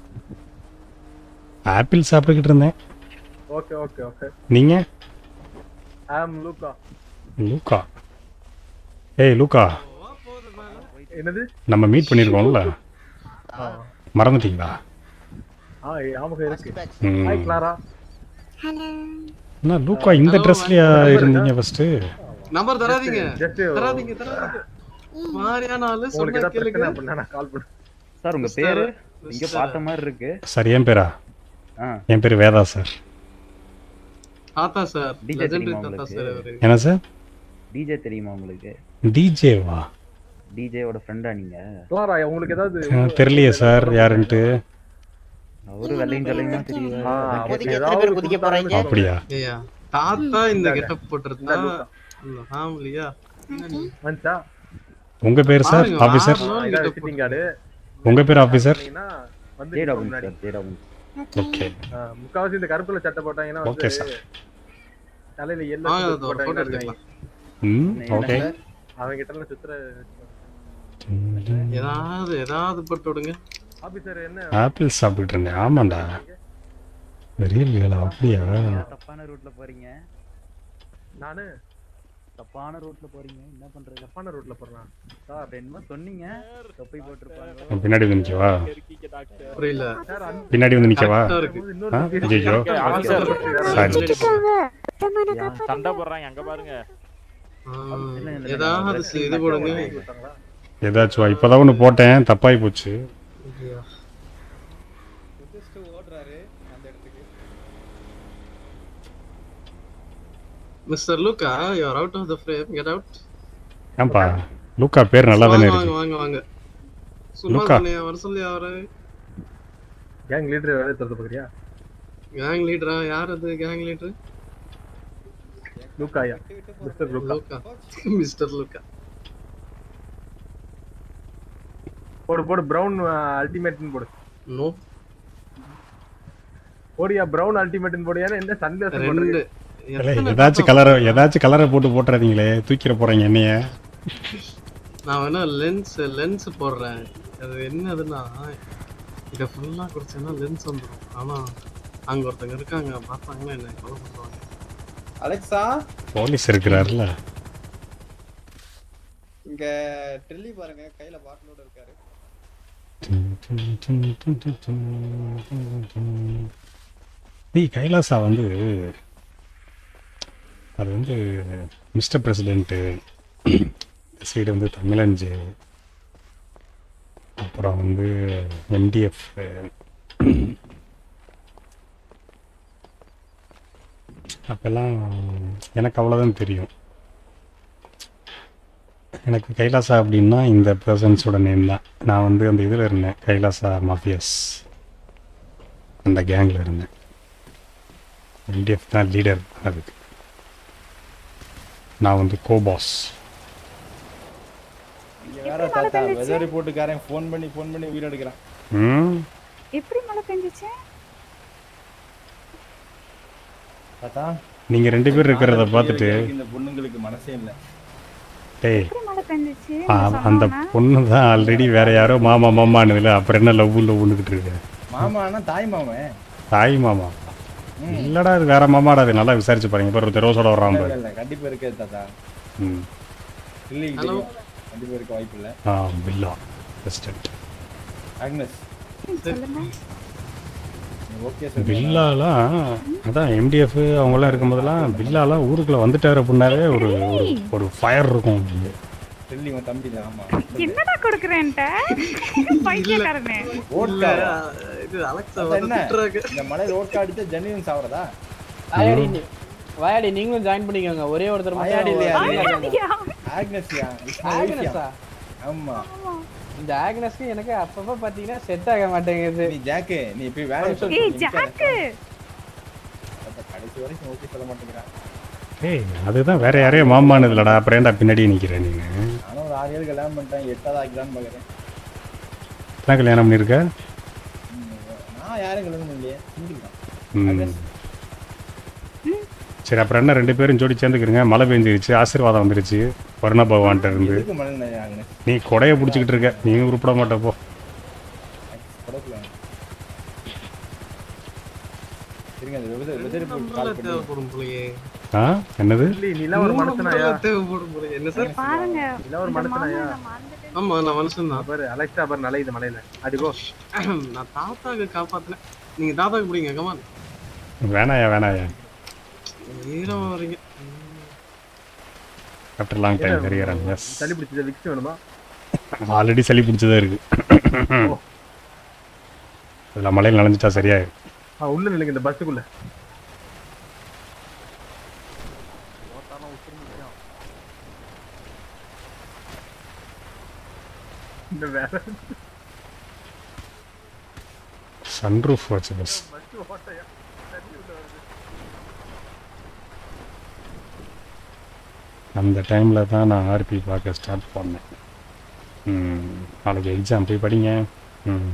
ஆப்பிள் சாப்பிட்டுக்கிட்டு இருந்தேன் ஓகே ஓகே ஓகே நீங்கள் ஆம் லூக்கா லூக்கா ஏய் லூக்கா என்னது நம்ம மீட் பண்ணியிருக்கோம்ல ஆ. மறந்துட்டீங்களா ஆ ஆமாங்க இருக்கு ம். ஹாய் கிளாரா என்ன லூக்கா இந்த ட்ரெஸ்லையா இருந்தீங்க ஃபர்ஸ்ட்டு நம்பர் தராதீங்க Just- தராதீங்க தராதீங்க மாதிரியான ஆளு உங்களுக்கு சொன்னா ஏதாவது பிரச்சனை கேளுங்க அப்படின்னா நான் கால் பண்ணேன் சார் உங்க Mister- பேரு இங்க Mister- பார்த்த மாதிரி இருக்கு சார் என் பேரா ஆ. என் பேர் வேதா சார் தாத்தா சார் டிஜே லெஜெண்டரி தெரியுமா தாத்தா உங்களுக்கு சார் அவரு என்ன சார் டிஜே தெரியுமா உங்களுக்கு டிஜேவா டிஜேவோட ஃப்ரெண்டா நீங்க கிளாரா உங்களுக்கு ஏதாவது தெரியலையே சார் யாருன்ட்டு அவரு வெள்ளையும் சொல்லையுமா தெரியுது ஆ, இப்போதைக்கு ஏதாவது எத்தனை பேர் ஒரு குதிக்க புதுசான போறாங்க? அப்படியா ஐயா தாத்தா இந்த இந்தாங்க. கெட்டப் போட்டிருந்தா இந்தா இந்த ஃபேமிலியா வந்துச்சா உங்க பேர் சார் பாருங்க, ஆஃபீஸர் ஆ, ஆ, இதான் விசிட்டிங் கார்டு உங்க பேர் ஆஃபீஸர் வந்து ஜே நிக்கும் டாபின் முன்னாடி சார் ஜே டாபின் ஓகே ஆ, முக்காவாசி இந்த கருப்புல சட்டை போட்டாங்கன்னா ஓகே வந்து சார் தலையில ஆ, எல்லோ அது ஒரு photo போட்டாங்கன்னா எடுத்துக்கலாம். ம் ஓகே அவங்க கிட்ட எல்லாம் சுத்துற ஏதாவது ஏதாவது போட்டு விடுங்க ஆபீசர் என்ன ஆப்பிள் சாப்பிட்டுட்டு இருந்தேன் ஆமாண்டா ரியல் வேலை அப்படியா தப்பான ரூட்ல போறீங்க நானு தப்பான ரூட்ல போறீங்க என்ன பண்றது தப்பான ரூட்ல போறேன் சார் அப்ப என்னமோ சொன்னீங்க தொப்பை போட்டிருப்பாங்க நான் பின்னாடி வந்து நிக்கவா புரியல சார் அந்த பின்னாடி வந்து நிக்கவா கரெக்டா இருக்கு. ஆ ஐயோ ஆஃபீஸர் சாரி சண்டை போடுறாங்க அங்க பாருங்க ஆ, ஏதாவது சி- இது போடுங்க ஏதாச்சும் வா. இப்பதான் ஒன்று போட்டேன் தப்பாகி போச்சு mister Luka you are out of the frame get out ஏன்பா லூக்கா பேர் நல்லா தானே வாங்க இருக்கு வாங்க வாங்க சும்மா லூக்கா. சொன்னியா வர சொல்லி அவரு கேங் லீடர் வேலை தரது பாக்குறியா கேங் லீடரா யார் அது கேங் லீடர் லூக்காயா mister Luka Luka mister Luka போடு போடு பிரவுன் அல்டிமேட்னு போடு நோ போடியா பிரவுன் அல்டிமேட்னு போடியா என்ன சந்தேஷம் ரெண்டு பண்றீங்க இல்லை ஏதாச்சும் கலரை ஏதாச்சும் கலரை போட்டு போட்டுறாதீங்களே தூக்கிற போறீங்க என்னைய நான் வேணா லென்ஸ் லென்ஸ் போடுறேன் அது என்னதுன்னா இதை ஃபுல்லா குடிச்சேன்னா லென்ஸ் வந்துடும் ஆனா அங்க ஒருத்தங்க இருக்காங்க பார்த்தாங்கன்னா என்ன கொலை பண்ணுவாங்க அலெக்சா போலீஸ் இருக்கிறாருல இங்க ட்ரில்லி பாருங்க கையில பாட்டிலோட இருக்காரு டேய் கைலாசா வந்து அது வந்து மிஸ்டர் பிரசிடென்ட்டு சைடு வந்து தமிழஞ்சு அப்புறம் வந்து எம்டிஎஃப் அப்பெல்லாம் எனக்கு அவ்வளோதான் தெரியும் எனக்கு கைலாசா அப்படின்னா இந்த பர்சன்ஸோட நேம் தான் நான் வந்து அந்த இதில் இருந்தேன் கைலாசா மாஃபியஸ் அந்த கேங்கில் இருந்தேன் என்டிஎஃப் தான் லீடர் அதுக்கு நான் வந்து கோபாஸ் இங்க வேற தாத்தா வெதர் ரிப்போர்ட்டுக்காரன் ஃபோன் பண்ணி ஃபோன் பண்ணி உயிர் எடுக்கிறான் ம் எப்படி மழை பெஞ்சிச்சு தாத்தா நீங்கள் ரெண்டு பேர் இருக்கிறத பார்த்துட்டு இந்த பொண்ணுங்களுக்கு மனசே இல்ல டேய் எப்படி மழை பெஞ்சிச்சு ஆ, அந்த பொண்ணு தான் ஆல்ரெடி வேற யாரோ மாமா மாமானுதுல அப்புறம் என்ன லவ் லவ்னுக்கிட்டு இருக்கு மாமானா தாய் மாமன் தாய் மாமா இல்லடா இது வேற மாமாடா அது நல்லா விசாரிச்சு பாருங்க இப்போ ஒருத்தர் ரோஸோட வர்றான் இல்ல பாரு இல்ல கண்டிப்பா இருக்கே தாத்தா ம் இல்லை Hello. கண்டிப்பா இருக்க வாய்ப்பு இல்ல ஆ பில்லா பிரசிடென்ட் ஆக்னஸ் சொல்லுங்க ஓகே பில்லாலாம் அதான் எம்டிஎஃப் அவங்கெல்லாம் இருக்கும்போதெல்லாம் பில்லாலாம் ஊருக்குள்ள வந்துட்டாரு அப்படின்னாவே ஒரு ஒரு ஒரு ஃபயர் இருக்கும் ட்ரில்லி உன் தம்பி இல்ல ஆமா என்னடா கொடுக்குறேன்ட்ட பைத்தியக்காரனே ஓட்கா இது அலெக்சா அது வந்து என்ன திட்டுறாங்க இந்த மலையில ஓட்கா அடிச்சா ஜெனியன் சாவறதா வாயாடி நீ- வாயாடி நீங்களும் ஜாயின் பண்ணிக்கோங்க ஒரே ஒருத்தர் மட்டும் வாயாடி இல்லையா? வாயாடிங்க. ஆக்னஸ்யா ஆக்னஸா? ஆமா இந்த ஆக்னஸ்க்கு எனக்கு அப்பப்ப பாத்தீங்கன்னா செட் ஆக மாட்டேங்குது நீ ஜாக்கு நீ போய் வேலையை சொல்லு. ஏய் நீ ஜாக்கு அப்ப கடைசி வரைக்கும் ஓகே சொல்ல மாட்டேங்கிறான் ஏய் அதுதான் வேற யாரையோ மாமானது இல்லடா அப்புறம் ஏன்டா பின்னாடியே நிக்கிறேன் நீங்க நானும் ஒரு ஆறு ஏழு கல்யாணம் பண்ணிட்டேன் எட்டாவது ஆக்கலான்னு பாக்குறேன் எத்தனை கல்யாணம் பண்ணிருக்க யாரும் கல்யாணம் இல்லையே சிங்கிள் தான் ம் சரி அப்புறம் என்ன ரெண்டு பேரும் ஜோடி சேர்ந்துக்கிறீங்க மழை பெஞ்சிருச்சு ஆசீர்வாதம் வந்துருச்சு வருண பகவான்கிட்ட இருந்து எதுக்கு மனநிலை ஆகுனே நீ கொடையை பிடிச்சிக்கிட்டு இருக்க நீ உருப்பட மாட்ட போ படத்துல இருங்க அந்த வெதர் வெதர் போட்டு கால் பண்ணி தேவைப்படும் போலயே ஆ என்னது நீலாம் ஒரு மனுஷனாயா தேவைப்படும் போலயே என்ன சார் பாருங்க நீலாம் ஒரு இந்த மனுஷனாயா மாமா நம்ம அந்த ஆமா நான் மனுஷன் தான் பாரு அலெக்ஸா பாரு நலையுது மலையில அடிக்கோ நான் தாத்தாக்கு காப்பாத்தினேன் நீங்க தாத்தாக்கு பிடிங்க கமான் வேணாயா வேணாயா வீரம் வரீங்க ஆஃப்டர் லாங் டைம் தெரிகிறேன் எஸ் சளி பிடிச்சது விக்ஸ் வேணுமா ஆல்ரெடி சளி பிடிச்சதா இருக்கு அதில் மழையில் நனைஞ்சிட்டா சரியாயிடும் ஆ உள்ள நில்லுங்க இந்த பஸ்ஸுக்குள்ள இந்த வேற சன்ரூஃப் வச்சு பஸ் பஸ் ஓட்டையா தண்ணி உள்ள வருது அந்த டைமில் தான் நான் ஆர்பி பார்க்க ஸ்டார்ட் பண்ணேன் ம், நாளைக்கு எக்ஸாம் போய் படிங்க ம்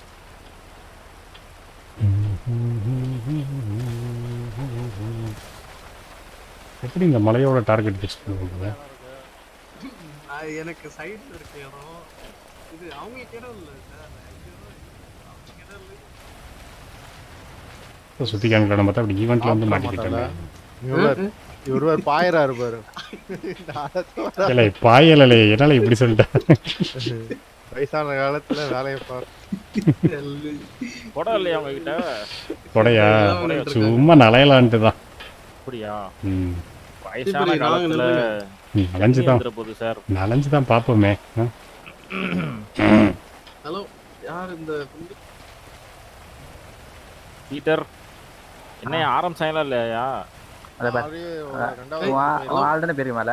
எப்படி இந்த மலையோட டார்கெட் ஃபிக்ஸ் பண்ணுவீங்க நான் எனக்கு சைடுல இருக்க இடம் இது அவங்க இடம் இல்ல சார் சுற்றி காமிக்கலாம் பார்த்தா அப்படி ஈவெண்ட்டில் வந்து மாட்டிக்கிட்டேன் இவர் இவர் பாயறாரு பாரு இல்லை பாயலே என்னால் இப்படி சொல்லிட்டேன் வயசான காலத்துல வேலையை பாரு குடம் இல்லையா உங்ககிட்ட கொடையா கொடையா சும்மா நலையலான்ட்டு தான் அப்படியா ம் வயசான இப்படி நாங்க காலத்துல ம், நனைஞ்சு தான் வந்துட போகுது சார் நனைஞ்சு தான் பார்ப்போமே ஆ? ஹலோ யார் இந்த புள்ளி? பீட்டர் என்ன ஆரம் சாயலாம் இல்லையா அதை பாரு. அவரே அதான். ரெண்டாவது உன் ஆ- பேரு. உன் ஆள் தானே பெரியமால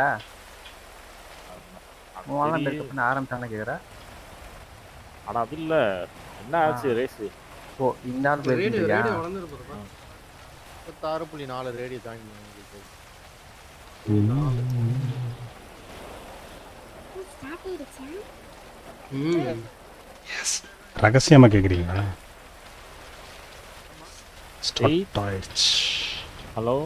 உன் ஆள் சரி. பெரிய பண்ண ஆரம்பிச்சானே கேக்குற ஆனா அது இல்ல என்ன ஆச்சு ரேஸ் ஓ இந்த ஆள் ரேடியோ போயிருக்கியா ரேடியோ வளர்ந்துரு போறதா முப்பத்தாறு புள்ளி நாலு ரேடியோ ஜாயின் பண்ணிருக்கு ம் ரகசியமாக கேட்குறீங்களா ஏய். ஸ்டார்ட் ஆயிடுச்சு ஹலோ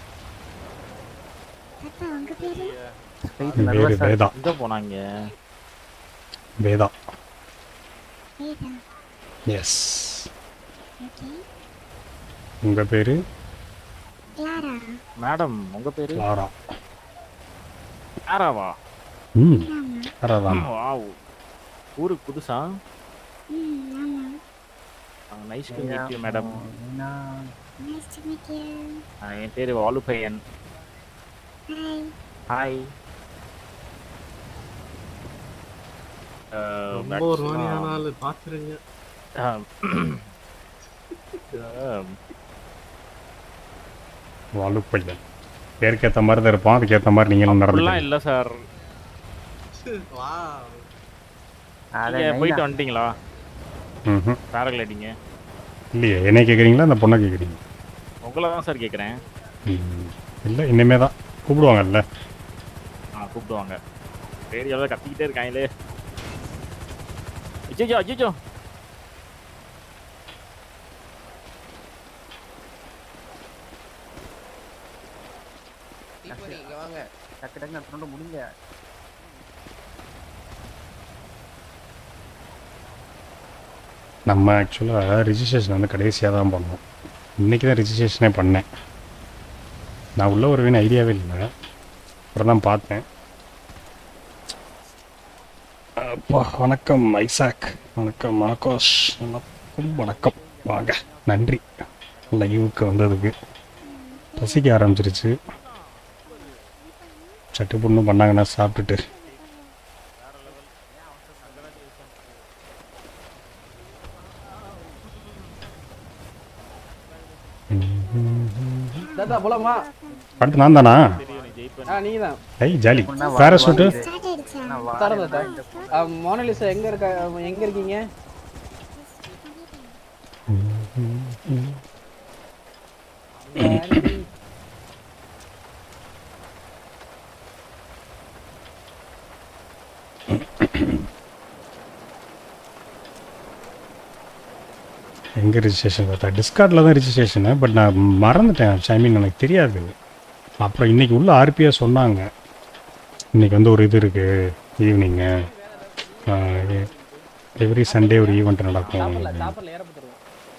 Straight வேறு nervous ஆ வேதா எங்க போனாங்க வேதா எஸ் உங்கள் பேர் மேடம் உங்க பேரு லாரா யாராவா ம் லாரா தான் வாவ் ஊருக்கு புதுசா nice to meet you madam என் பேரு வாலு பையன் ஹாய் ரொம்ப ஒரு மாதிரியான ஆளு பாத்துருங்க வாலு பையன் பேருக்கு ஏற்ற மாதிரி தான் இருப்பான் அதுக்கேற்ற மாதிரி நீங்களும் அப்படிலாம் நடந்துக்கலாம் இல்ல சார் வா அத நீங்க போயிட்டு மெயினா- வந்துட்டீங்களா ம் பேராகிளைடிங்க இல்லையே என்னை கேட்குறீங்களா அந்த பொண்ணை கேட்குறீங்க உங்களை தான் சார் கேக்குறேன் ம் இல்லை இனிமே தான் கூப்பிடுவாங்கல்ல ஆ கூப்பிடுவாங்க ரேடியோவில் கத்திக்கிட்டே இருக்காங்களே அஜிஜோ அஜிஜோ டக்கு டக்கு எடுத்துட்டு முடிங்க நம்ம ஆக்சுவலாக ரிஜிஸ்ட்ரேஷன் வந்து கடைசியாக தான் பண்ணோம் இன்றைக்கி தான் ரிஜிஸ்ட்ரேஷனே பண்ணேன் நான் உள்ளே வருவேன்னு ஐடியாவே இல்லை அப்புறம் தான் பார்த்தேன் அப்பா வணக்கம் ஐசாக் வணக்கம் மார்கோஸ் வணக்கம் வணக்கம் வாங்க நன்றி லைவுக்கு வந்ததுக்கு பசிக்க ஆரம்பிச்சிருச்சு சட்டு புண்ணு பண்ணாங்கன்னா சாப்பிட்டுட்டு தாத்தா போலாமா அடுத்து நான் தானா ஆ நீங்க தான் ஐய் ஜாலி பேராசூட்டு தரேன் தாத்தா ஆ, மோனலிசா எங்க இருக்கா எங்க இருக்கீங்க எங்கே ரிஜிஸ்ட்ரேஷன் பார்த்தா டிஸ்கார்டில் தான் ரிஜிஸ்ட்ரேஷனு பட் நான் மறந்துட்டேன் ஐ மீன் எனக்கு தெரியாது அப்புறம் இன்னைக்கு உள்ள ஆர்பியாக சொன்னாங்க இன்னைக்கு வந்து ஒரு இது இருக்குது ஈவினிங்கு எவ்ரி சண்டே ஒரு ஈவெண்ட் நடக்கும் சாப்பர்ல சாப்பர்ல ஏற போட்டுருவோம்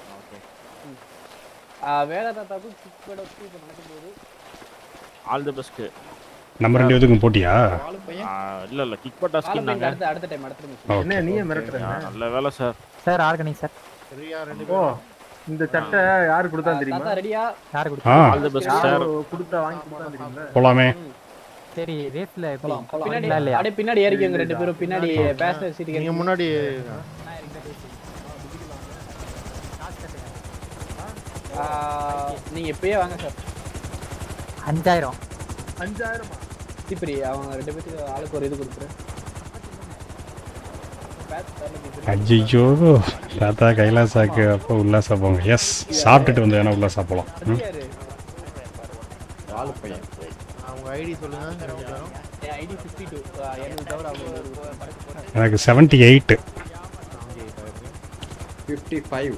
வேலை தாத்தாக்கும் கிக்கோட இப்போ நடக்கும் போது ஆல் தி பெஸ்ட் நம்ம ரெண்டு பேத்துக்கும் போட்டியா இல்ல இல்ல கிக் பட்டா ஸ்கின் காலப்பைங்க நாங்க அடுத்த அடுத்த டைம் அடுத்த Okay. நிமிஷம் என்ன நீயே மிரட்டுறீங்க நல்ல வேலை சார் சார் ஆர்கனைஸ் சார் சரியா ரெண்டு ஓ இந்த சட்டை யாரு கொடுத்தா தெரியுமா தாத்தா ரெடியா யார் ஆ ஆல் தி பெஸ்ட் சார் கொடுத்தா வாங்கி கொடுத்தா தெரியுமா போலாமே சரி ரேஸ்ல போலாம் போலாம் பின்னாடி இல்ல, இல்லையா? அப்படியே பின்னாடி ஏறிக்கோங்க ரெண்டு பேரும் பின்னாடி பேசஞ்சர் சீட்டுக்கு நீங்க முன்னாடி நீங்க இப்பயே வாங்க சார் அஞ்சாயிரம் அஞ்சாயிரமா தீப்பிரி அவங்க ரெண்டு பேத்துக்கு ஆளுக்கு ஒரு இது கொடுத்துரு அஜிஜோ தாத்தா கைலாசாக்கு அப்போ உல்லாசா போங்க எஸ் சாப்பிட்டுட்டு வந்து வேணா உல்லாசா போகலாம் ம் வாழ பையன் அவங்க ஐடி சொல்லுங்க ரெண்டு பேரும் ஐடி ஃபிஃப்டி டூ எனக்கு தவிர அவங்க ஒரு படத்துக்கு போறாங்க எனக்கு seventy eight fifty five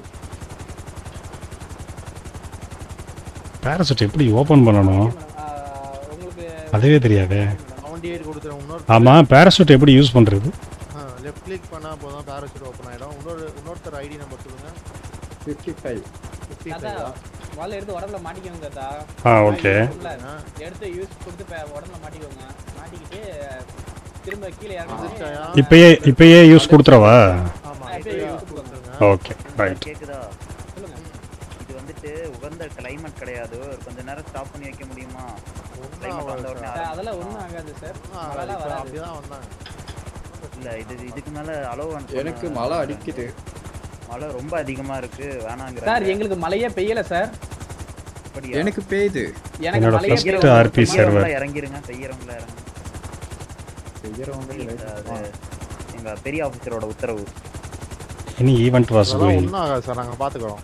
parachute எப்படி ஓப்பன் பண்ணணும் உங்களுக்கு அதுவே தெரியாதே செவன்டி எயிட் கொடுத்துருவோம் இன்னொரு ஆமாம் பேராசூட் எப்படி யூஸ் பண்ணுறது லெஃப்ட் கிளிக் பண்ணா போதும் பேராசூட் ஓப்பன் ஆயிடும் இன்னொரு இன்னொருத்தர் ஐடி நம்பர் சொல்லுங்க ஃபிஃப்டி ஃபைவ் ஃபிஃப்டி தாத்தா முதல்ல எடுத்து உடம்புல மாட்டிக்கோங்க தாத்தா ஆ, okay. உள்ள எடுத்து யூஸ் கொடுத்து இப்ப உடம்புல மாட்டிக்கோங்க மாட்டிக்கிட்டு திரும்ப கீழே இறங்கி இப்பயே இப்பயே யூஸ் கொடுத்துறவா ஆமா இப்பயே யூஸ் கொடுங்க ஓகே ரைட் கேக்குதா இது வந்துட்டு உகந்த கிளைமேட் கிடையாது ஒரு கொஞ்ச நேரம் ஸ்டாப் பண்ணி வைக்க முடியுமா கிளைமேட் வந்த உடனே சார், அதெல்லாம் ஒண்ணும் ஆகாது சார் மழைலாம் வராது அப்படிதான் வந்தாங்க இல்ல இது இதுக்கு மேல அளவு எனக்கு மழை அடிக்குது மழை ரொம்ப அதிகமா இருக்கு வேணாங்கிற சார் எங்களுக்கு மழையே பெய்யல சார் எனக்கு பெய்யுது எனக்கு என்னோட மழையே first பெய்யல. RP server. இறங்கிருங்க பெய்யறவங்கள இறங்குங்க பெய்யறவங்க அது எங்க பெரிய ஆபீசரோட உத்தரவு எனி ஈவெண்ட் வாஸ் அதெல்லாம் கோயிங் ஒன்றும் ஆகாது சார் நாங்கள் பார்த்துக்குறோம்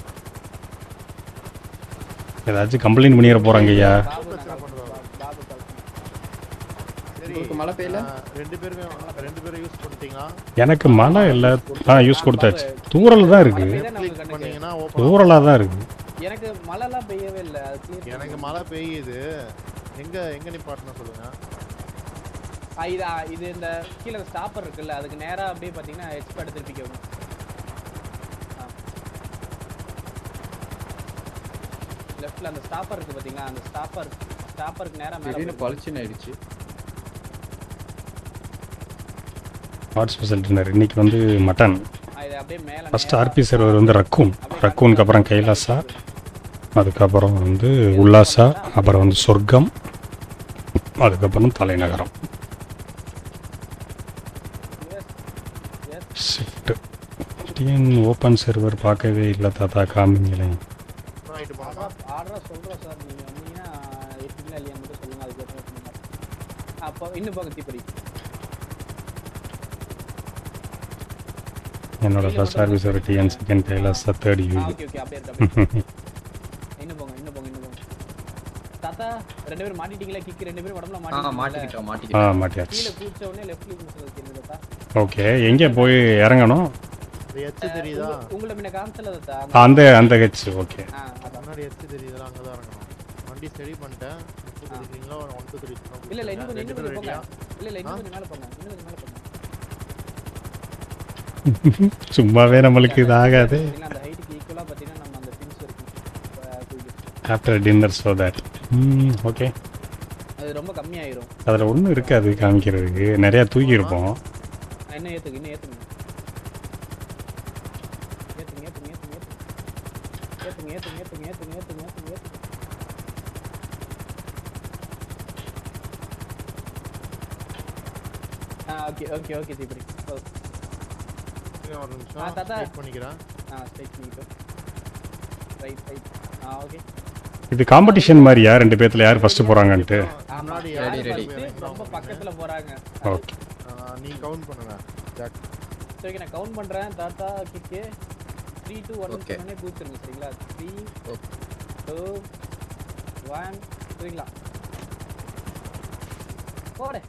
ஏதாச்சும் கம்ப்ளைண்ட் பண்ணிட போகிறாங்க ஐயா சரி உங்களுக்கு மழை பெய்யல? ஆ, ரெண்டு பேருமே ரெண்டு பேரும் யூஸ் பண்ணிட்டீங்களா எனக்கு மழை இல்லை ஆ யூஸ் கொடுத்தாச்சு தூரல் தான் இருக்கு கிளிக் பண்ணீங்கன்னா ஓப்பன் தூரலாக தான் இருக்கு எனக்கு மழைலாம் பெய்யவே இல்ல அது clear எனக்கு மழை பெய்யுது எங்க எங்க நிப்பாட்டணும் சொல்லுங்க ஆ, இது ஆ, இது இந்த கீழே ஸ்டாப்பர் இருக்குல்ல அதுக்கு நேரா அப்படியே பாத்தீங்கன்னா எக்ஸ்பர்ட் திருப்பிக்கோங்க லெஃப்ட்ல அந்த ஸ்டாப்பர் இருக்கு பாத்தீங்களா அந்த ஸ்டாப்பர் ஸ்டாப்பருக்கு நேரா மேல திடீர்னு போங்க. பளிச்சுன்னு ஆயிடுச்சு ஹாட் ஸ்பெஷல் டின்னர் இன்னைக்கு வந்து மட்டன் ஆ, இது அப்படியே மேல ஃபர்ஸ்ட் ஆர்பி சர்வர் வந்து ரக்கூன் ரக்கூனுக்கு அப்புறம் கைலாசா அதுக்கப்புறம் வந்து உல்லாசா அப்புறம் வந்து சொர்க்கம் அதுக்கப்புறம் தலைநகரம் ஷிஃப்ட் டிஎன் ஓப்பன் சர்வர் பார்க்கவே இல்லை தாத்தா காமிங்களே நைட்டு போனோமா ஆர்டரா சொல்றோம் சார் நீங்க வந்தீங்கன்னா இருக்கீங்களா இல்லையான்னு மட்டும் சொல்லுங்க அதுக்கு அப்போ இன்னும் போங்க தீப்படி என்னோட ஃபர்ஸ்ட் சர்வீஸ் ஒரு TN second Kailasa third you ஆ ஓகே ஓகே அப்படியே இருக்கு அப்படியே இருக்கு. இன்னும் போங்க இன்னும் போங்க இன்னும் போங்க தாத்தா ரெண்டு பேரும் மாட்டிட்டீங்களா கிக் ரெண்டு பேரும் உடம்புல ஆ மாட்டிட்டீங்களா மாட்டிக்கிட்டோம் ஆ மாட்டிக்கிட்டோம் மாட்டியாச்சு கீழே குதிச்ச உடனே லெஃப்ட் கிளிக் மசில் தெரியுது தாத்தா ஓகே எங்கே போய் இறங்கணும் இது எச்சு தெரியுதா உங்க- உங்களை முன்ன காமிச்சல தாத்தா அந்த அந்த ஹெச் ஓகே ஆ அதான் முன்னாடி எச்சு தெரியுதுல அங்கே தான் இறங்கணும் வண்டி ஸ்டடி பண்ணிட்டேன் இப்போ குதிக்கிறீங்களா ஒன் டூ த்ரீ இல்ல இல்ல இன்னும் கொஞ்சம் ரெண்டு இன்னும் கொஞ்சம் பேரும் போங்க ரெடியா இல்ல இல்ல இன்னும் கொஞ்சம் மேல போங்க இன்னும் கொஞ்சம் மேல போங்க சும்மாவே நம்மளுக்கு இது ஆகாது பாத்தீங்கன்னா அந்த ஹைட்டுக்கு ஈக்குவலா பாத்தீங்கன்னா நம்ம அந்த பின்ஸ் இருக்கும் அஹ் தூக்கி. ஆஃப்டர் டின்னர் ஸோ தட் ம் ஓகே அது ரொம்ப கம்மியாயிரும் அதில் ஒன்றும் இருக்காது காமிக்கிறதுக்கு நிறையா தூக்கி இருப்போம் ஆ, இன்னும் ஏத்துங்க இன்னும் ஏத்துங்க ஏத்துங்க ஏத்துங்க ஏத்துங்க ஏத்துங்க ஏத்துங்க ஏத்துங்க ஏத்துங்க ஏத்துங்க ஏத்துங்க ஏத்துங்க ஏத்துங்க ஆ ஓகே ஓகே ஓகே தீபடி ஓ இருங்க ஒரு நிமிஷம் ஆ தாத்தா வெயிட் பண்ணிக்கிறேன் ஆ ஸ்ட்ரைட் பண்ணிக்கோ ரைட் ரைட் ஆ ஓகே இது காம்படிஷன் மாதிரியா ரெண்டு பேர்த்துல யார் ஃபர்ஸ்ட் போறாங்கன்ட்டு ஆமா முன்னாடி யாரு ready, ready. first ரொம்ப பக்கத்துல போறாங்க ஓகே ஆ, நீ கவுண்ட் பண்ணுங்க ஜாக் சரி ஓகே நான் கவுண்ட் பண்றேன் தாத்தா kick three two one Okay. சொன்னே கூச்சிருங்க சரிங்களா த்ரீ டூ ஒன் சரிங்களா போடு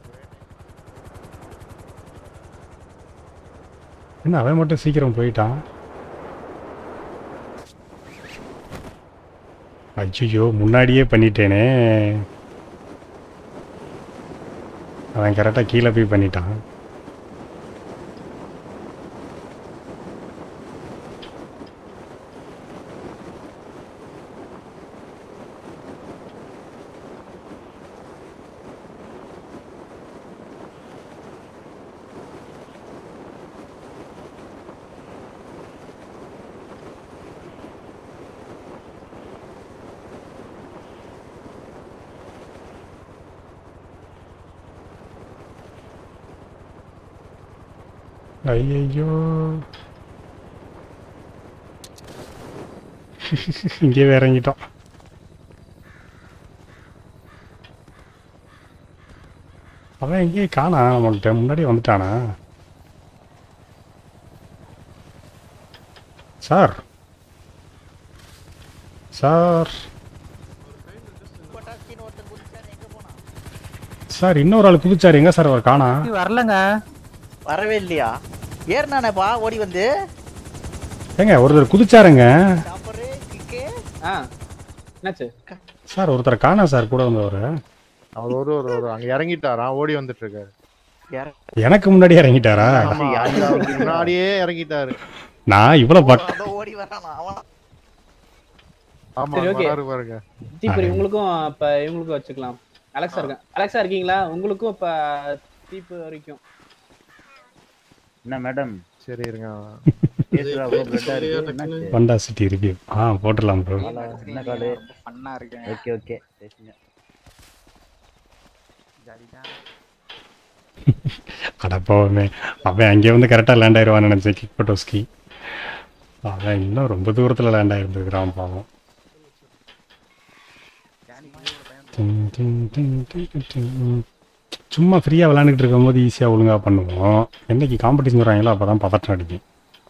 என்ன அவன் மட்டும் சீக்கிரம் போயிட்டான் அச்சோ முன்னாடியே பண்ணிட்டேனே அவன் கரெக்டாக கீழே போய் பண்ணிட்டான் ஐயோ இங்கே இறங்கிட்டோம் அவன் எங்கேயே காணா நம்மள்ட்ட முன்னாடி வந்துட்டானா சார் சார் சார் இன்னொரு ஆள் குதிச்சாரு எங்க சார் அவர் காணா வரலங்க வரவே இல்லையா ஏறினானேப்பா ஓடி வந்து ஏங்க ஒருத்தர் குதிச்சாருங்க ஆ என்னாச்சு சார் ஒருத்தர் காணா சார் கூட வந்தவர் அவர் ஒரு ஒரு ஒரு அங்க இறங்கிட்டாரா ஓடி வந்துட்டு இருக்காரு எனக்கு முன்னாடி இறங்கிட்டாரா ஆமா, அவருக்கு முன்னாடியே இறங்கிட்டாரு நான் இவ்வளவு பக் ஓடி வரானா அவன் ஆமா சரி ஓகே வராரு பாருங்க தீப்பொறி உங்களுக்கும் இப்ப இவங்களுக்கும் வச்சுக்கலாம் அலெக்ஸா இருக்கேன் அலெக்ஸா இருக்கீங்களா உங்களுக்கும் இப்ப தீப்பு வரைக்கும் என்ன மேடம் சரி இருங்க பேசுறா ப்ரோ பிளட்டா இருக்கு என்னாச்சு வண்டா சிட்டி ரிவ்யூ ஆ போட்டுடலாம் ப்ரோ என்ன காலு ஃபன்னா இருக்கேன் ஓகே ஓகே பேசுங்க அடப்பாவே அவன் அங்கே வந்து கரெக்டாக லேண்ட் ஆயிடுவான்னு நினச்சேன் கிக் பட்டோஸ்கி அவன் இன்னும் ரொம்ப தூரத்தில் லேண்ட் ஆயிருந்துக்கிறான் பாவம் டிங், டிங், டிங், டிங், டிங். சும்மா ஃப்ரீயாக விளாண்டுக்கிட்டு இருக்கும்போது ஈஸியாக ஒழுங்காக பண்ணுவோம் என்னைக்கு காம்படிஷன் வராங்களோ அப்போ தான் பதட்டம் அடிக்கும்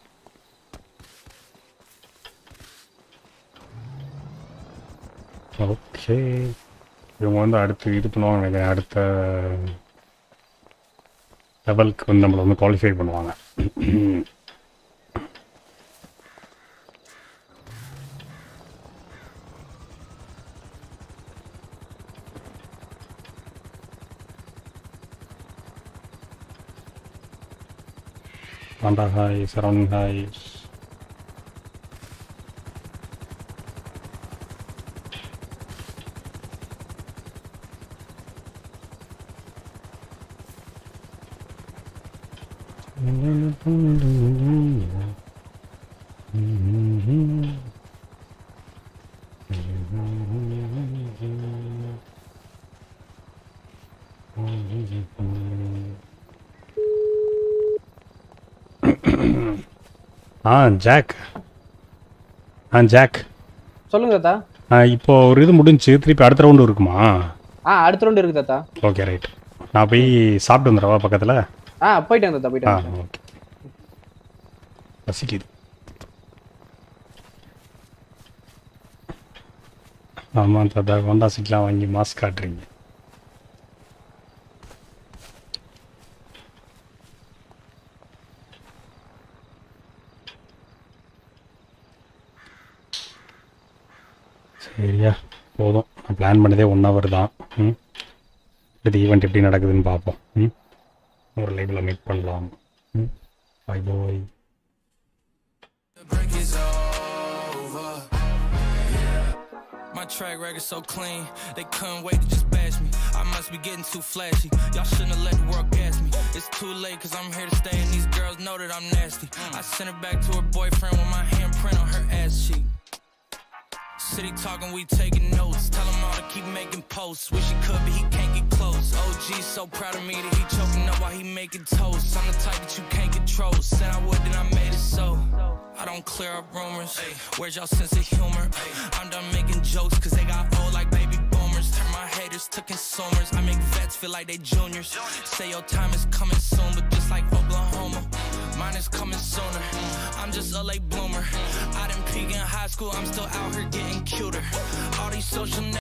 ஓகே இவங்க வந்து அடுத்து இது பண்ணுவாங்க நினைக்கிறேன் அடுத்த லெவலுக்கு வந்து நம்மளை வந்து குவாலிஃபை பண்ணுவாங்க Panda high, surrounding high. ஆ ஜாக் ஆ ஜாக் சொல்லுங்க தாத்தா ஆ இப்போ ஒரு இது முடிஞ்சுச்சு திருப்பி அடுத்த ரவுண்டு இருக்குமா ஆ அடுத்த ரவுண்ட் இருக்கு தாத்தா ஓகே ரைட் நான் போய் சாப்பிட்டு வந்துடுறவா பக்கத்தில் ஆ போயிட்டாங்க தாத்தா ஆ போயிட்டாங்க ஓகே பசிக்குது ஆமாம் தாத்தா ஹோண்டா சீட்லாம் வாங்கி மாஸ்க் காட்டுறீங்க சரியா போதும் நான் பிளான் பண்ணதே ஒன் ஹவர் தான் ம் அடுத்த ஈவெண்ட் எப்படி நடக்குதுன்னு பார்ப்போம் ம் ஒரு லைவில் மீட் பண்ணலாம் ம் bye bye break is over. Yeah. My track record so clean, they couldn't wait to just bash me. I must be getting too flashy. Y'all shouldn't have let the world gas me. It's too late, cause I'm here to stay, and these girls know that I'm nasty. I sent her back to her boyfriend with my handprint on her ass cheek. City talking, we taking notes. Tell him all to keep making posts. Wish he could, but he can't get close. OG so proud of me that he choking up while he making toast. I'm the type that you can't control. Said I would, then I made it so. I don't clear up rumors. Where's y'all sense of humor? I'm done making jokes, cause they got old like baby boomers. Turn my haters to consumers. I make vets feel like they juniors. Say your time is coming soon, but just like Oklahoma, mine is coming sooner. I'm just a late bloomer. I didn't peak in high school, I'm still out here getting cuter. All these social